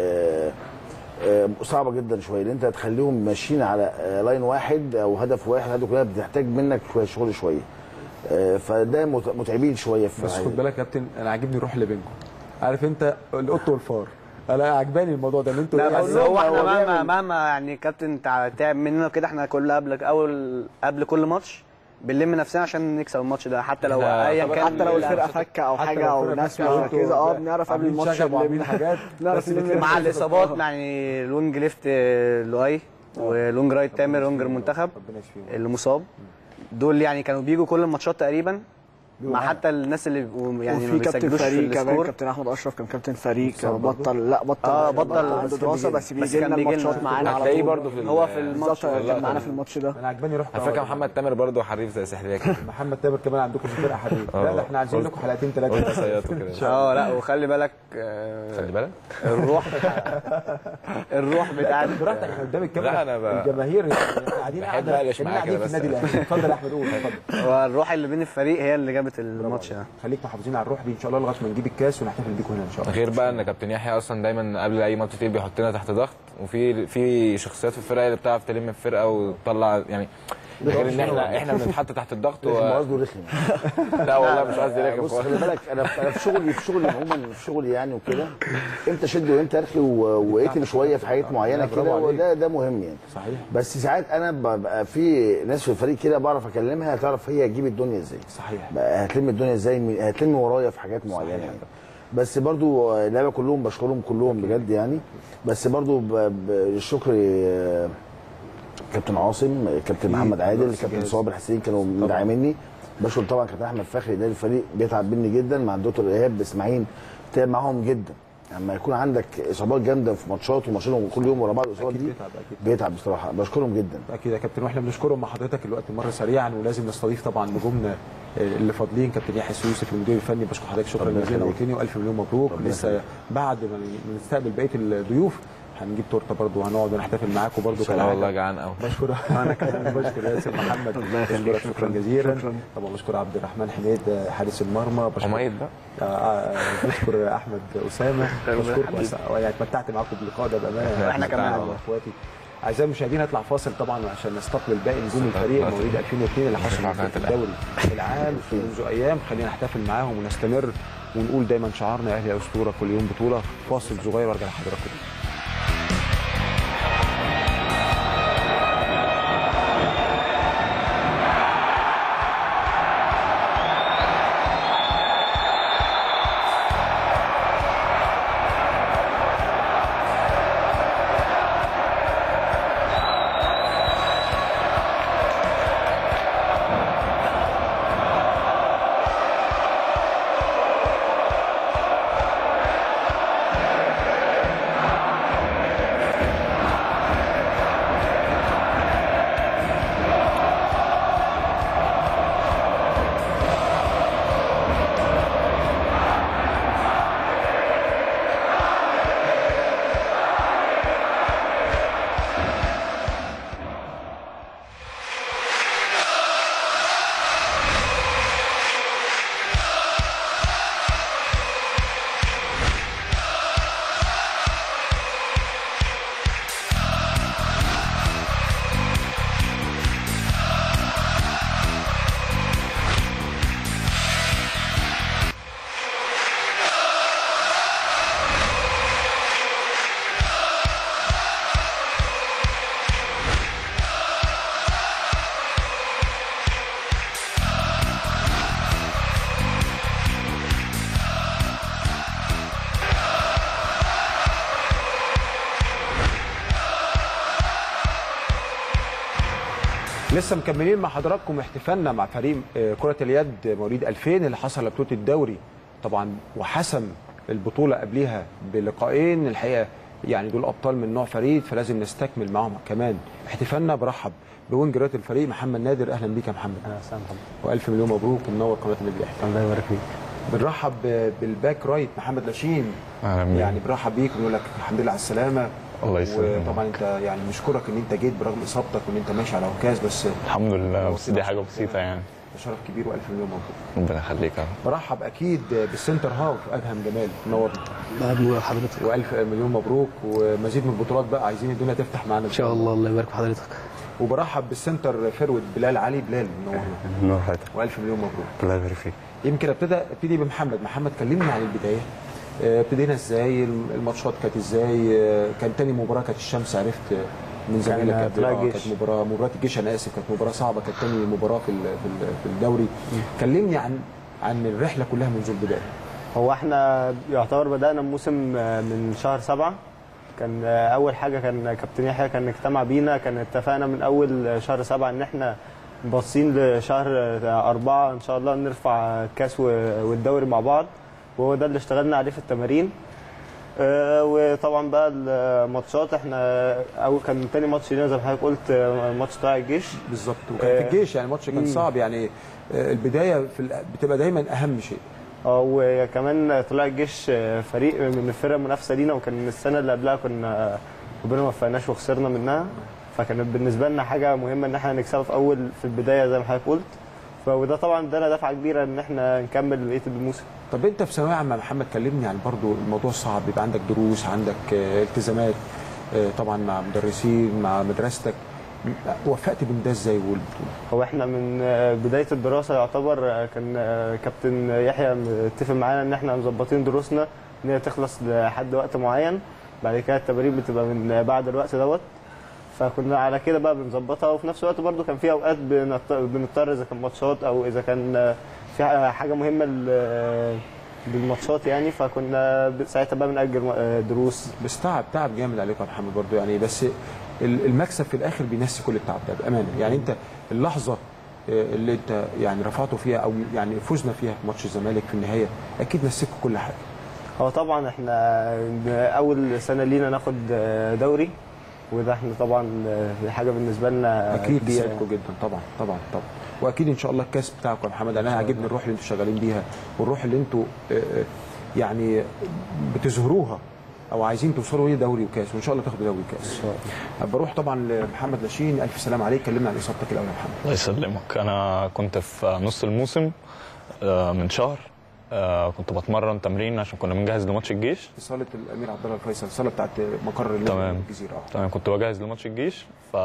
آه آه صعبه جدا شويه لان انت هتخليهم ماشيين على آه لاين واحد او هدف واحد هدف كلها بتحتاج منك شويه شغل شويه آه فده مت- متعبين شويه في بس خد بالك يا كابتن انا عاجبني الروح اللي بينكم عارف انت القط والفار انا عجباني الموضوع ده ان انتوا لا يعني بس هو احنا هو مهما بيعمل- مهما يعني كابتن تع- تعب مننا كده احنا كل قبل اول قبل كل ماتش بنلم نفسنا عشان نكسب الماتش ده حتى لو إحنا ايا طبعاً كان حتى لو الفرقه الفرقه فكه او حتى حاجه لو او الفرقة ناس فكة مش أو انتوا مركزه اه بنعرف قبل عاملين الماتش شغب وعاملين نلم- حاجات نعرف بس نلم نكسب. مع الاصابات يعني لونج ليفت لؤي ولونج رايت تامر لونج المنتخب ربنا يشفيهم اللي مصاب دول يعني كانوا بيجوا كل الماتشات تقريبا مع حتى الناس اللي بيبقوا يعني ما وفي كابتن بيسجلوش في فريق كمان السكور كابتن احمد اشرف كان كابتن فريق برضه؟ بطل لا بطل اه بطل عنده بس كان دراسه بيجي- بس بس بيجي كان لنا بيجي الماتشات لنا. معانا على هتلاقيه طول برضه في ال- هو في بالظبط الماتش كان معانا في الماتش ده انا عجباني روح على فكره محمد تامر برضه حريف زي سحليه كده محمد تامر كمان عندكم في الفرقه حبيبي لا آه. ده احنا عايزين لكم حلقتين ثلاثه قلت صياطه كده اه لا وخلي بالك آه، خلي بالك الروح الروح بتاعت براحتك احنا قدام الكاميرا لا، أنا ب- الجماهير يعني احنا قاعدين بحب قاعده أقلش كأننا معاك قاعدين كده في النادي بس. الاهلي اتفضل يا احمد قول اتفضل والروح اللي بين الفريق هي اللي جابت الماتش ده خليك محافظين على الروح دي ان شاء الله لغايه ما نجيب الكاس ونحتفل بيكم هنا ان شاء الله غير بقى ان كابتن يحيى اصلا دايما قبل اي ماتش تقيل بيحطنا تحت ضغط وفي في شخصيات في الفرقه اللي بتعرف تلم الفرقه وتطلع يعني غير ان احنا احنا بنتحط تحت الضغط رخم و... قصده رخم لا والله مش قصدي رخم بص خالص. خلي بالك انا في أنا في شغلي في شغلي عموما في شغلي يعني وكده امتى اشد وامتى ارخي و- واتم شويه في حاجات معينه برافو كده عليك. وده ده مهم يعني صحيح بس ساعات انا ببقى في ناس في الفريق كده بعرف اكلمها تعرف هي تجيب الدنيا ازاي صحيح بقى هتلم الدنيا ازاي هتلم ورايا في حاجات معينه يعني بس برضو اللعيبه كلهم بشكرهم كلهم بجد يعني بس برضو ب- ب- الشكر آه، كابتن عاصم كابتن محمد عادل رئيس كابتن الجهاز. صابر حسين كانوا مدعميني بشكر طبعا كابتن احمد فخري ده الفريق بيتعب مني جدا مع الدكتور ايهاب اسماعيل تعب معاهم جدا لما يكون عندك اصابات جامده في ماتشات وماتشين كل يوم ورا بعض الاصابات أكيد دي بيتعب، أكيد. بيتعب بصراحه بشكرهم جدا اكيد يا كابتن واحنا بنشكرهم مع حضرتك الوقت مر سريعا ولازم نستضيف طبعا نجومنا اللي فاضلين كابتن يحيى يوسف المدير الفني بشكر حضرتك شكرا ربنا جزيلا يخليك. وتاني والف مليون مبروك ربنا لسه يخليك. بعد ما نستقبل بقيه الضيوف هنجيب تورته برضه وهنقعد ونحتفل معاكم برضه لا والله جعان قوي بشكر انا كمان بشكر ياسر محمد بشكرك شكرا جزيلا طبعا بشكر عبد الرحمن حميد حارس المرمى بشكر حميد بقى آه، آه، بشكر احمد اسامه بشكركم أس- يعني اتمتعت معاكم باللقاء ده بامانه إحنا كمان أنا والله. واخواتي اعزائي المشاهدين هطلع فاصل طبعا عشان نستقبل باقي نجوم الفريق مواليد 2002 اللي حصلوا في الدوري العام منذ ايام خلينا نحتفل معاهم ونستمر ونقول دايما شعارنا يا اهلي يا اسطوره كل يوم بطوله فاصل صغير وارجع لحضراتكم لسه مكملين مع حضراتكم احتفالنا مع فريق آه، كرة اليد مواليد 2000 اللي حصل بطولة الدوري طبعا وحسم البطولة قبلها بلقاءين الحقيقة يعني دول أبطال من نوع فريد فلازم نستكمل معاهم كمان احتفالنا برحب بوينج رات الفريق محمد نادر أهلا بيك يا محمد اهلا وسهلا محمد وألف مليون مبروك ومنور قناة النادي الأهلي الله يبارك فيك بنرحب ب- بالباك رايت محمد لاشين أهلا بيك. يعني بنرحب بيك ونقول لك الحمد لله على السلامة الله يسلمك. وطبعا انت يعني نشكرك ان انت جيت برغم اصابتك وان انت ماشي على عكاز بس الحمد لله بس دي حاجه بسيطه يعني ده شرف كبير والف مليون مبروك ربنا يخليك يا رب. برحب اكيد بالسنتر هاف ادهم جمال نورنا بعد نور حضرتك والف مليون مبروك ومزيد من البطولات بقى عايزين الدنيا تفتح معانا ان شاء الله الله يبارك في حضرتك وبرحب بالسنتر فيرود بلال علي بلال منورنا نور حياتك والف مليون مبروك الله يبارك فيك يمكن ابتدى ابتدي بمحمد محمد كلمني عن البدايه آه، ابتدينا ازاي الماتشات كانت ازاي آه، كان تاني مباراه كانت الشمس عرفت من زميلك قبل طلائع آه، الجيش. كانت مباراه مباراه الجيش انا اسف كانت مباراه صعبه كانت تاني مباراه في ال- في ال- في الدوري كلمني عن عن الرحله كلها منذ البدايه هو احنا يعتبر بدأنا الموسم آه، من شهر سبعة كان آه، أول حاجة كان كابتن يحيى كان اجتمع بينا كان اتفقنا من أول شهر سبعة إن احنا باصين لشهر آه، أربعة إن شاء الله نرفع الكاس و- والدوري مع بعض وهو ده اللي اشتغلنا عليه في التمارين آه، وطبعا بقى الماتشات احنا أول كان تاني ماتش لينا زي ما حضرتك قلت آه، ماتش طلائع الجيش بالظبط وكان في آه، الجيش يعني الماتش كان صعب يعني آه، البدايه في ال- بتبقى دايما اهم شيء اه وكمان طلع الجيش آه، فريق من الفرق المنافسه لينا وكان السنه اللي قبلها كنا ربنا ما وفقناش وخسرنا منها فكانت بالنسبه لنا حاجه مهمه ان احنا نكسبها في اول في البدايه زي ما حضرتك قلت ف- وده طبعا ادانا دفعه كبيره ان احنا نكمل بقيه الموسم طب انت في ثانويه عامه يا محمد كلمني عن برضو الموضوع صعب بيبقى عندك دروس عندك آه، التزامات آه، طبعا مع مدرسين مع مدرستك وفقت بين ده ازاي والبطوله هو احنا من آه، بدايه الدراسه يعتبر آه، كان آه، كابتن يحيى متفق معانا ان احنا مظبطين دروسنا ان هي تخلص لحد وقت معين بعد كده التمارين بتبقى من آه، بعد الوقت دوت فكنا على كده بقى بنظبطها وفي نفس الوقت برضو كان في اوقات بنضط- بنضطر اذا كان ماتشات او اذا كان آه، في حاجه مهمه لل- آه، للماتشات يعني فكنا ب- ساعتها بقى بنأجل آه، دروس بس تعب تعب جامد عليكم يا محمد برضو يعني بس ال- المكسب في الاخر بينسي كل التعب ده بامانه يعني انت اللحظه آه، اللي انت يعني رفعته فيها او يعني فزنا فيها في ماتش الزمالك في النهايه اكيد نسيتكم كل حاجه هو طبعا احنا اول سنه لينا ناخد دوري وده احنا طبعا دي حاجه بالنسبه لنا اكيد كبيره تساعدكم جدا طبعا طبعا طبعا واكيد ان شاء الله الكاس بتاعكم يا محمد انا عاجبني الروح اللي انتوا شغالين بيها والروح اللي انتوا آه، آه، يعني بتظهروها او عايزين توصلوا ايه دوري وكاس وان شاء الله تاخدوا دوري وكاس بروح طبعا لمحمد لاشين الف سلام عليك كلمنا عن اصابتك الاول يا محمد الله يسلمك انا كنت في نص الموسم آه، من شهر آه، كنت بتمرن تمرين عشان كنا بنجهز لماتش الجيش في صاله الامير عبد الله الفيصل الصاله بتاعت مقر النادي تمام. الجزيره اه تمام كنت بجهز لماتش الجيش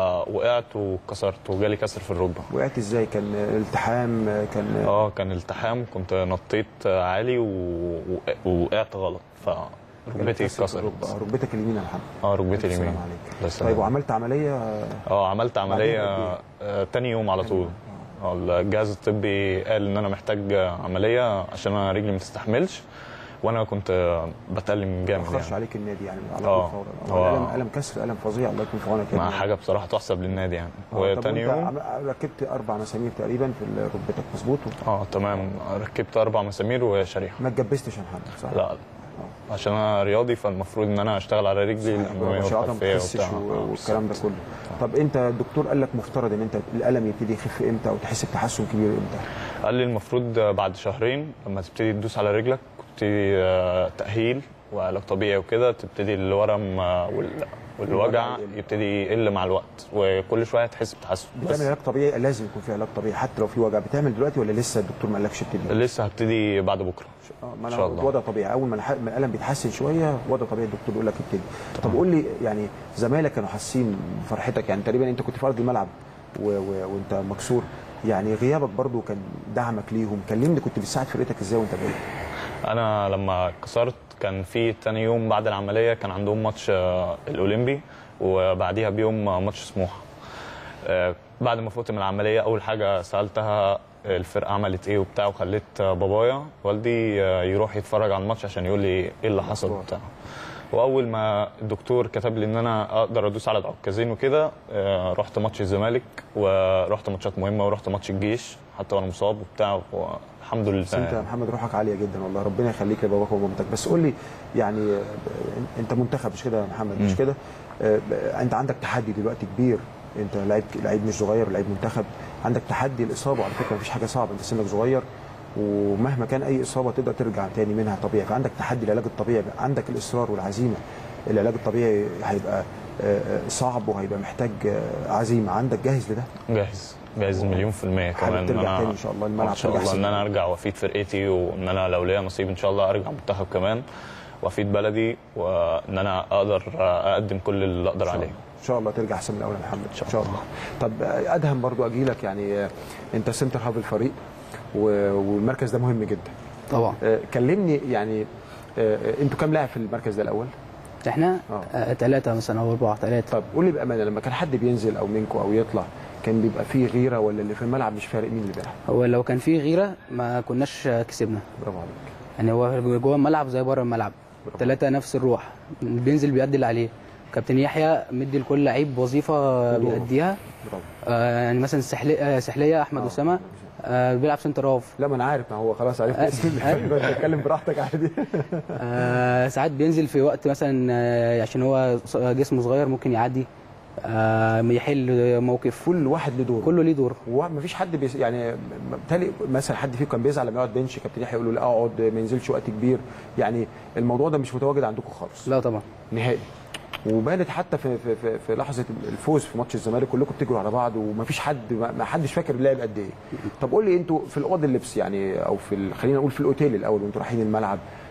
فوقعت وكسرت وجالي كسر في الركبه وقعت ازاي كان التحام كان اه كان التحام كنت نطيت عالي و- و- ووقعت غلط فركبتي كسر اتكسرت الركبة. آه، ركبتك اليمين يا محمد اه ركبتي ألف اليمين سلام عليك. الله يسلمك. طيب وعملت عمليه اه عملت بعدين عمليه قد آه، تاني يوم على طول اه الجهاز الطبي قال ان انا محتاج عمليه عشان انا رجلي ما تستحملش وانا كنت آه، بتألم ما جامد اخرش يعني عليك النادي يعني على آه. طول هو- فورا هو الم الم كسر الم فظيع الله يكون في عونك يا مع ابني. حاجه بصراحه تحسب للنادي يعني آه، طب وتاني وأنت يوم عم- ركبت اربع مسامير تقريبا في ركبتك مظبوط اه تمام ركبت اربع مسامير وشريحه ما اتجبستش يا محمد صح؟ لا عشان انا رياضي فالمفروض ان انا اشتغل على رجلي الاماميه الاشعاعات ما والخلفيه بتحسش وبتاع و- آه، والكلام ده كله طب انت الدكتور قال لك مفترض ان انت الالم يبتدي يخف امتى او تحس بتحسن كبير امتى؟ قال لي المفروض بعد شهرين لما تبتدي تدوس على رجلك تبتدي آه، تأهيل وعلاج طبيعي وكده تبتدي الورم آه، وال- والوجع الوجع يقل. يبتدي يقل مع الوقت وكل شويه تحس بتحسن بس بتعمل علاج طبيعي لازم يكون في علاج طبيعي حتى لو في وجع بتعمل دلوقتي ولا لسه الدكتور ما قالكش ابتدي؟ لسه هبتدي بعد بكره اه إن ما انا شاء الله. وضع طبيعي اول ما الح- ما الالم بيتحسن شويه وضع طبيعي الدكتور يقول لك ابتدي طب قول لي يعني زمايلك كانوا حاسين بفرحتك يعني تقريبا انت كنت في ارض الملعب و... و... وانت مكسور يعني غيابك برضو كان دعمك ليهم كلمني كنت بتساعد فرقتك ازاي وانت بعيد انا لما كسرت كان في تاني يوم بعد العمليه كان عندهم ماتش آه، الاولمبي وبعديها بيوم آه، ماتش سموحه آه، بعد ما فقت من العمليه اول حاجه سالتها الفرقه عملت ايه وبتاع وخليت آه، بابايا والدي آه، يروح يتفرج على الماتش عشان يقول لي ايه اللي حصل وبتاع واول ما الدكتور كتب لي ان انا اقدر ادوس على العكازين وكده آه، رحت ماتش الزمالك ورحت ماتشات مهمه ورحت ماتش الجيش حتى وانا مصاب وبتاع والحمد لله بس انت يا محمد روحك عاليه جدا والله ربنا يخليك لباباك ومامتك بس قول لي يعني آه، انت منتخب مش كده يا محمد مش مم. كده آه، انت عندك تحدي دلوقتي كبير انت لعيب لعيب مش صغير لعيب منتخب عندك تحدي الاصابه على فكره مفيش حاجه صعبه انت سنك صغير ومهما كان اي اصابه تقدر ترجع تاني منها طبيعي فعندك تحدي العلاج الطبيعي عندك الاصرار والعزيمه العلاج الطبيعي هيبقى آه، آه، صعب وهيبقى محتاج آه، عزيمه عندك جاهز لده جاهز جاهز مليون في المية حابب كمان ترجع أنا- تاني إن شاء الله الملعب ان شاء ترجع الله أحسن. ان انا ارجع وافيد فرقتي وان انا لو ليا نصيب ان شاء الله ارجع منتخب كمان وافيد بلدي وان انا اقدر اقدم كل اللي اقدر عليه ان شاء الله ترجع احسن من الاول يا محمد ان شاء الله طب آه، ادهم برضو اجي لك يعني آه، انت سنتر هاف الفريق و- والمركز ده مهم جدا طبعا آه، كلمني يعني آه، آه، انتوا كام لاعب في المركز ده الاول احنا آه. آه ثلاثة مثلا او اربعة ثلاثة طب قول لي بامانه لما كان حد بينزل او منكم او يطلع كان بيبقى فيه غيره ولا اللي في الملعب مش فارق مين اللي بيلعب هو لو كان في غيرة ما كناش كسبنا برافو عليك يعني هو جوه الملعب زي بره الملعب برافو. ثلاثة نفس الروح بينزل بيأدي اللي عليه كابتن يحيى مدي لكل لعيب وظيفة ودور. بيأديها برافو آه يعني مثلا سحلية آه سحلية احمد آه. اسامة آه بيلعب سنتر هاف لا ما انا عارف ما هو خلاص عرفت آه، اسم آه. اللعيبه اتكلم براحتك عادي آه ساعات بينزل في وقت مثلا آه عشان هو ص- جسمه صغير ممكن يعدي آه يحل موقف كل واحد له دور كله ليه دور ومفيش حد بيس يعني بالتالي مثلا حد فيكم كان بيزعل لما يقعد بنش كابتن يحيى يقول له لا اقعد ما ينزلش وقت كبير يعني الموضوع ده مش متواجد عندكم خالص لا طبعا نهائي وبانت حتى في في في, في لحظه الفوز في ماتش الزمالك كلكم بتجروا على بعض ومفيش حد ما ما حدش فاكر لعب قد ايه طب قول لي انتوا في الاوضه اللبس يعني او في ال- خلينا نقول في الاوتيل الاول وانتوا رايحين الملعب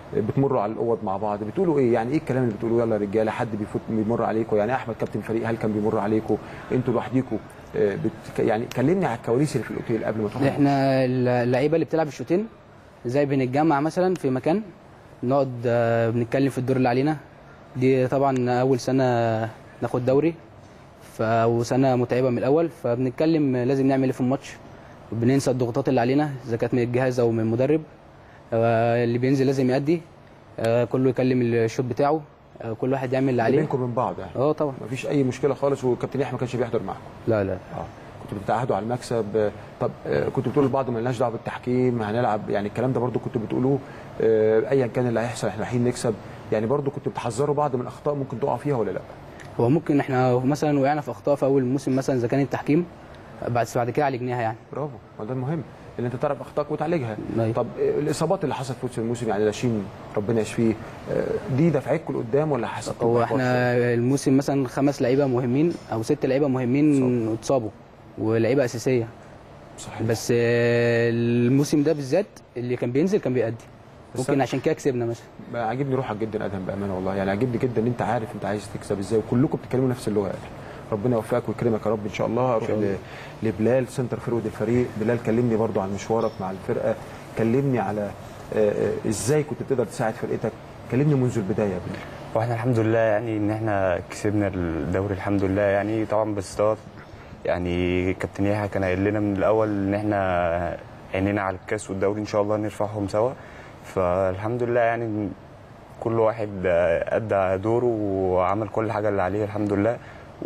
بتمروا على الاوض مع بعض بتقولوا ايه يعني ايه الكلام اللي بتقولوه يلا يا رجاله حد بيفوت بيمر عليكم يعني احمد كابتن فريق هل كان بيمر عليكم انتوا لوحديكم آه، بت... يعني كلمني على الكواليس اللي في الاوتيل قبل ما تروحوا احنا اللعيبه اللي بتلعب الشوطين زي بنتجمع مثلا في مكان نقعد آه، بنتكلم في الدور اللي علينا دي طبعا اول سنه ناخد دوري ف وسنه متعبه من الاول فبنتكلم لازم نعمل ايه في الماتش بننسى الضغوطات اللي علينا اذا كانت من الجهاز او من المدرب آه، اللي بينزل لازم يأدي آه، كله يكلم الشوط بتاعه آه، كل واحد يعمل اللي عليه بينكم من بعض يعني اه طبعا مفيش اي مشكله خالص وكابتن يحيى ما كانش بيحضر معاكم لا لا اه كنتوا بتتعهدوا على المكسب آه، طب آه، كنتوا بتقولوا لبعض مالناش دعوه بالتحكيم هنلعب يعني الكلام ده برضو كنتوا بتقولوه آه، ايا كان اللي هيحصل احنا رايحين نكسب يعني برضو كنتوا بتحذروا بعض من اخطاء ممكن تقعوا فيها ولا لا هو ممكن احنا مثلا وقعنا في اخطاء في اول موسم مثلا اذا كان التحكيم بعد بعد كده عالجناها يعني برافو ما ده المهم ان انت تعرف اخطائك وتعالجها أيوة. طب آه، الاصابات اللي حصلت في وسط الموسم يعني لاشين ربنا يشفيه آه، دي دفعتكم لقدام ولا حسيتوا هو بإحباط احنا الموسم مثلا خمس لعيبه مهمين او ست لعيبه مهمين اتصابوا ولعيبه اساسيه شوية؟ صحيح بس آه، الموسم ده بالذات اللي كان بينزل كان بيأدي بس ممكن أنا- عشان كده كسبنا مثلا بقى عاجبني روحك جدا ادهم بامانه والله يعني عاجبني جدا ان انت عارف انت عايز تكسب ازاي وكلكم بتتكلموا نفس اللغه يعني ربنا يوفقك ويكرمك يا رب ان شاء الله اروح ل- لبلال سنتر فيرود الفريق بلال كلمني برضو عن مشوارك مع الفرقه كلمني على آه، آه، ازاي كنت بتقدر تساعد فرقتك كلمني منذ البدايه يا بلال واحنا الحمد لله يعني ان احنا كسبنا الدوري الحمد لله يعني طبعا بس دوت يعني كابتن يحيى كان قايل لنا من الاول ان احنا عينينا على الكاس والدوري ان شاء الله نرفعهم سوا فالحمد لله يعني كل واحد ادى دوره وعمل كل حاجه اللي عليه الحمد لله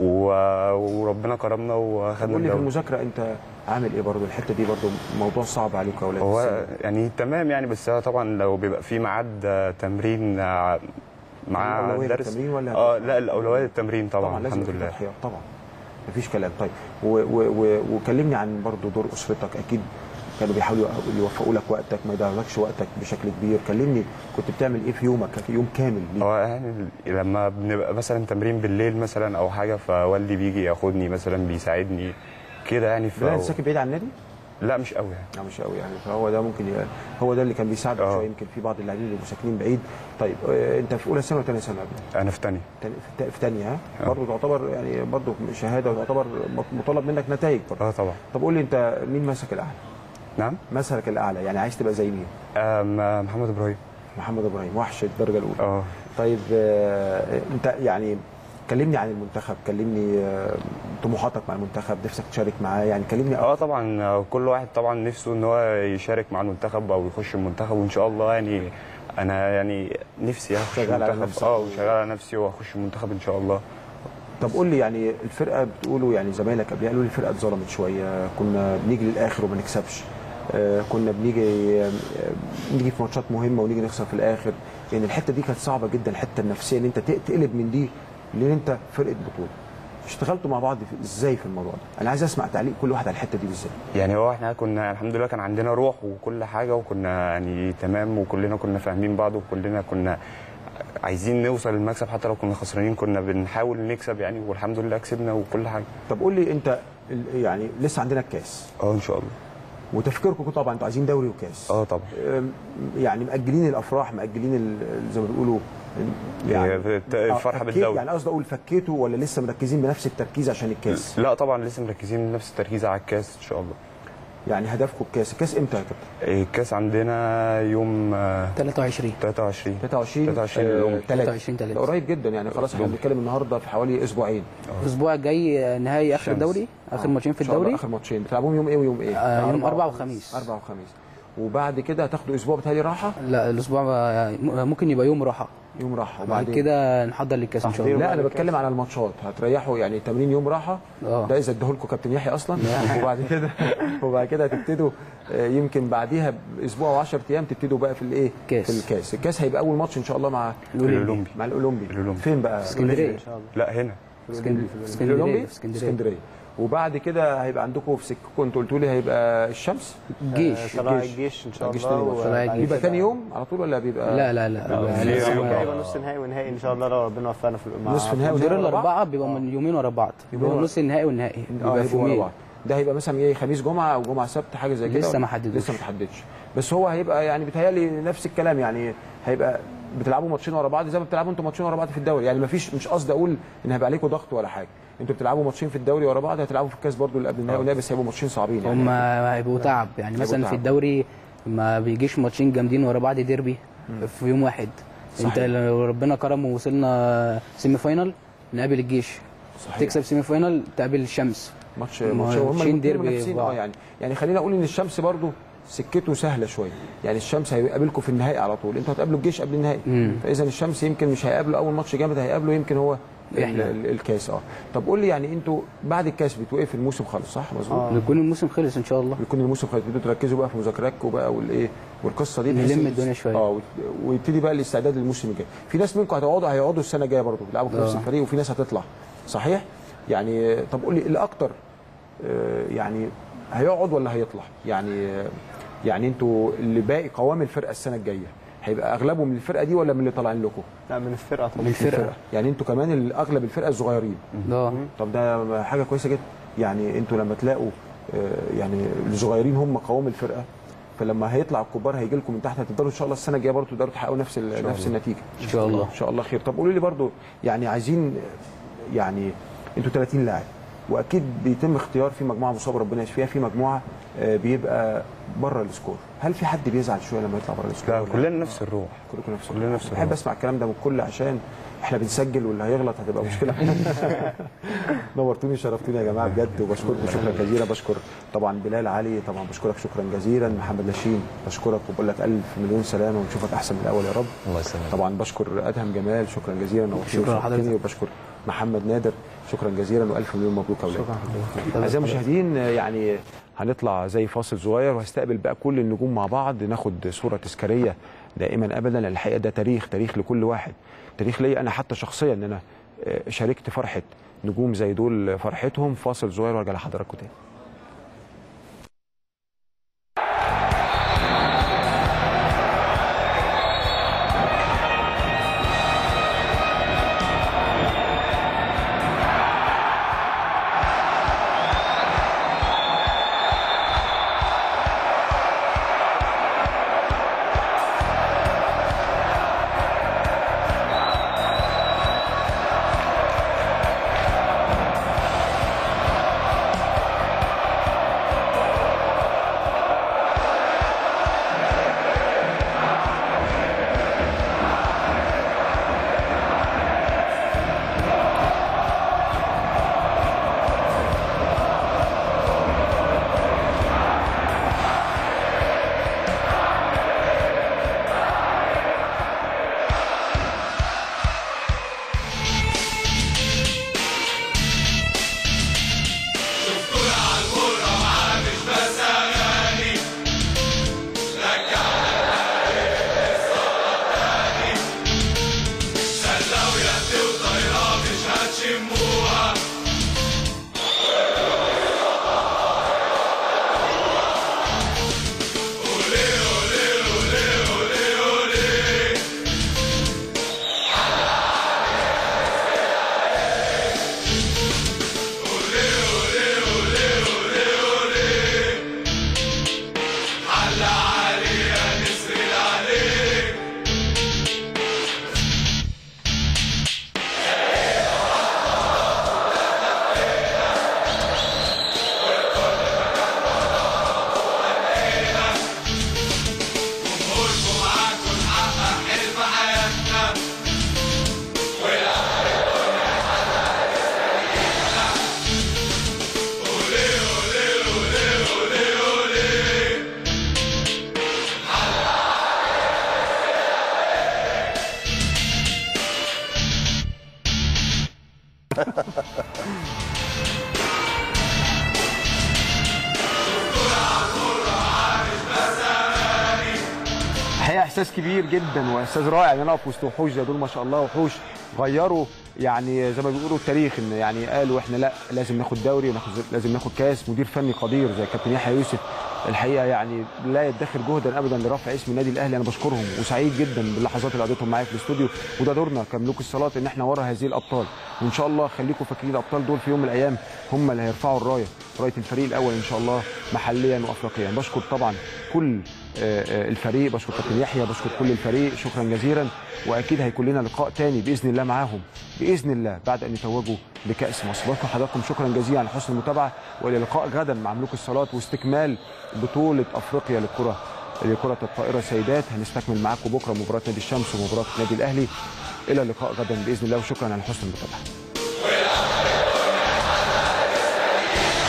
و- وربنا كرمنا واخدنا قول لي في الدوري المذاكره انت عامل ايه برضو الحته دي برضو موضوع صعب عليك يا اولاد هو السن. يعني تمام يعني بس هو طبعا لو بيبقى في ميعاد تمرين مع الأولوية الدرس للتمرين ولا اه لا الاولويه للتمرين طبعا, طبعا لازم الحمد يبقى في لله تضحيات طبعا مفيش كلام طيب و و و وكلمني عن برضو دور اسرتك اكيد كانوا بيحاولوا يوفقوا لك وقتك ما يضيعولكش وقتك بشكل كبير كلمني كنت بتعمل ايه في يومك في يوم كامل ليك هو يعني لما بنبقى مثلا تمرين بالليل مثلا او حاجه فوالدي بيجي ياخدني مثلا بيساعدني كده يعني ف... بلال انت ساكن بعيد عن النادي؟ لا مش قوي يعني لا مش قوي يعني فهو ده ممكن يبقى هو ده اللي كان بيساعدك آه. شويه يمكن في بعض اللاعبين اللي بيبقوا ساكنين بعيد طيب آه، انت في اولى ثانوي ولا ثانيه ثانوي يا بلال؟ انا في تانية تاني- في تا- في ثانيه ها آه. برضه تعتبر يعني برضه شهاده وتعتبر مطالب منك نتائج برضه اه طبعا طب قول لي انت مين مسك الاعلى؟ نعم مسك الاعلى يعني عايز تبقى زي مين؟ آم، محمد ابراهيم محمد ابراهيم وحش الدرجه الاولى اه طيب آه، انت يعني كلمني عن المنتخب كلمني آه، طموحاتك مع المنتخب نفسك تشارك معاه يعني كلمني اه طبعا آه، كل واحد طبعا نفسه ان هو يشارك مع المنتخب او يخش المنتخب وان شاء الله يعني انا يعني نفسي اخش شغال على المنتخب نفسك. اه وشغال على نفسي واخش المنتخب ان شاء الله طب قول لي يعني الفرقه بتقولوا يعني زمايلك قبل قالوا لي الفرقه اتظلمت شويه كنا بنيجي للاخر وما نكسبش آه، كنا بنيجي آه، نيجي في ماتشات مهمه ونيجي نخسر في الاخر يعني الحته دي كانت صعبه جدا الحته النفسيه ان انت ت- تقلب من دي لان انت فرقه بطوله اشتغلتوا مع بعض في- ازاي في الموضوع ده انا عايز اسمع تعليق كل واحد على الحته دي بالذات يعني هو احنا كنا الحمد لله كان عندنا روح وكل حاجه وكنا يعني تمام وكلنا كنا فاهمين بعض وكلنا كنا عايزين نوصل للمكسب حتى لو كنا خسرانين كنا بنحاول نكسب يعني والحمد لله كسبنا وكل حاجه طب قول لي انت ال- يعني لسه عندنا الكاس اه ان شاء الله وتفكيركم كنتوا طبعا انتوا عايزين دوري وكاس اه طبعا أم، يعني مأجلين الافراح مأجلين ال- زي ما بيقولوا هي الت- الفرحة فكيت- بالدوري. يعني قصدي اقول فكيتوا ولا لسه مركزين بنفس التركيز عشان الكاس لا طبعا لسه مركزين نفس التركيز على الكاس ان شاء الله يعني هدفكم الكاس الكاس امتى يا كابتن الكاس عندنا يوم آه، 23 23 23 23 آه، الأم. تلاتة. 23 ده تلاتة. قريب جدا يعني خلاص احنا الأم. بنتكلم النهارده في حوالي اسبوعين الاسبوع الجاي نهائي اخر الشمس. الدوري اخر ماتشين في إن شاء الله الدوري اخر ماتشين بتلعبوهم يوم ايه ويوم ايه؟ آه، يوم أربعة وخميس. اربعة وخميس وبعد كده هتاخدوا اسبوع بتهيألي راحه لا الاسبوع ممكن يبقى يوم راحه يوم راحه وبعد وبعدين كده نحضر للكاس ان شاء الله لا انا بتكلم على الماتشات هتريحوا يعني تمرين يوم راحه اه. ده اذا اداه لكم كابتن يحيى اصلا وبعد كده وبعد كده هتبتدوا آه، يمكن بعديها باسبوع و10 ايام تبتدوا بقى في الايه كاس. في الكاس الكاس هيبقى اول ماتش ان شاء الله مع الأولمبي. مع الاولمبي الأولمبي. فين بقى اسكندريه لا هنا اسكندريه الاولمبي في اسكندريه اسكندريه وبعد كده هيبقى عندكم في سككم انتوا قلتوا لي هيبقى الشمس الجيش طلع الجيش. الجيش ان شاء الجيش الله تاني ماتش. طلع الجيش. بيبقى تاني يوم على طول ولا بيبقى لا لا لا في لسه يوم- ما- هيبقى نص نهائي ونهائي ان شاء الله لو ربنا وفقنا في مع نصف نهائي دور ونهائي ورا بعض؟ الاربعه بيبقى من يومين ورا بعض يومين بيبقى ورا- نص النهائي والنهائي اه بيبقى في هيبقوا ورا يومين بعض ده هيبقى مثلا ايه خميس جمعه او جمعه سبت حاجه زي كده لسه ولا؟ ما حددوش. لسه ما تحددش بس هو هيبقى يعني بيتهيألي نفس الكلام يعني هيبقى بتلعبوا ماتشين ورا بعض زي ما بتلعبوا انتوا ماتشين ورا بعض في الدوري يعني مفيش مش قصدي اقول ان هيبقى عليكم ضغط ولا حاجه انتوا بتلعبوا ماتشين في الدوري ورا بعض هتلعبوا في الكاس برضو اللي قبل النهائي والنهائي بس هيبقوا ماتشين صعبين يعني هم هيبقوا تعب يعني هيبقوا مثلا تعب. في الدوري ما بيجيش ماتشين جامدين ورا بعض ديربي في يوم واحد صحيح. انت لو ربنا كرم ووصلنا سيمي فاينال نقابل الجيش صحيح. تكسب سيمي فاينال تقابل الشمس ماتش ما ماتش هو هم ماتشين الاتنين ديربي منافسين بعض. اه يعني يعني خلينا اقول ان الشمس برضو سكته سهله شويه يعني الشمس هيقابلكم في النهائي على طول انتوا هتقابلوا الجيش قبل النهائي مم. فاذا الشمس يمكن مش هيقابله اول ماتش جامد هيقابله يمكن هو ال- إحنا. ال- الكاس اه طب قول لي يعني انتوا بعد الكاس بتوقف الموسم خالص صح مظبوط يكون الموسم خلص ان شاء الله يكون الموسم خلاص بدأتوا تركزوا بقى في مذاكراتكم بقى والايه والقصه دي بحيث نلم إن- الدنيا شوية. اه وت- ويبتدي بقى الاستعداد للموسم الجاي في ناس منكم هتقعدوا هيقعدوا السنه الجايه برضه يلعبوا في نفس آه. الفريق وفي ناس هتطلع صحيح يعني آه، طب قول لي الاكتر آه، يعني هيقعد ولا هيطلع يعني آه، يعني انتوا اللي باقي قوام الفرقه السنه الجايه هيبقى اغلبه من الفرقه دي ولا من اللي طالعين لكم لا من الفرقه طبعا من الفرقه يعني انتوا كمان ال- اغلب الفرقه الصغيرين اه طب ده حاجه كويسه جدا يعني انتوا لما تلاقوا آه، يعني الصغيرين هم قوام الفرقه فلما هيطلع الكبار هيجي لكم من تحت هتقدروا ان شاء الله السنه الجايه برضه تقدروا تحققوا نفس ال- نفس النتيجه ان شاء الله ان شاء الله خير طب قولوا لي برضه يعني عايزين يعني انتوا 30 لاعب واكيد بيتم اختيار في مجموعه مصابه ربنا يشفيها في مجموعه آه، بيبقى بره السكور هل في حد بيزعل شويه لما يطلع بره السكور لا ولا كلنا نفس الروح كلكم نفس كلنا نفس بحب الروح. اسمع الكلام ده من الكل عشان احنا بنسجل واللي هيغلط هتبقى مشكله نورتوني وشرفتوني يا جماعه بجد وبشكركم شكرا جزيلا بشكر طبعا بلال علي طبعا بشكرك شكرا جزيلا محمد لاشين بشكرك وبقول لك الف مليون سلامه ونشوفك احسن من الاول يا رب الله يسلمك طبعا بشكر ادهم جمال شكرا جزيلا نورتوني شكرا وشرفتني لحضرتك. وبشكر محمد نادر شكرا جزيلا والف مليون مبروك يا اولاد اعزائي المشاهدين يعني هنطلع زي فاصل صغير وهستقبل بقى كل النجوم مع بعض ناخد صوره تذكاريه دائما ابدا لأن الحقيقه ده تاريخ تاريخ لكل واحد تاريخ ليا انا حتى شخصيا ان انا آه، شاركت فرحه نجوم زي دول فرحتهم فاصل صغير وارجع لحضراتكم تاني الحقيقه احساس كبير جدا واحساس رائع ان انا اقف وسط وحوش زي دول ما شاء الله وحوش غيروا يعني زي ما بيقولوا التاريخ ان يعني قالوا احنا لا لازم ناخد دوري وناخد لازم ناخد كاس مدير فني قدير زي كابتن يحيى يوسف الحقيقه يعني لا يدخر جهدا ابدا لرفع اسم النادي الاهلي انا بشكرهم وسعيد جدا باللحظات اللي قضيتهم معايا في الاستوديو وده دورنا كملوك الصلاه ان احنا ورا هذه الابطال وان شاء الله خليكم فاكرين الابطال دول في يوم من الايام هم اللي هيرفعوا الرايه رايه الفريق الاول ان شاء الله محليا وافريقيا بشكر طبعا كل آه، آه، الفريق بشكر كابتن يحيى بشكر كل الفريق شكرا جزيلا واكيد هيكون لنا لقاء تاني باذن الله معاهم باذن الله بعد ان يتوجوا بكاس مصر بشكر حضراتكم شكرا جزيلا على حسن المتابعه والى اللقاء غدا مع ملوك الصالات واستكمال بطوله افريقيا للكره لكره الطائره سيدات هنستكمل معاكم بكره مباراه نادي الشمس ومباراه النادي الاهلي الى اللقاء غدا باذن الله وشكرا على حسن المتابعه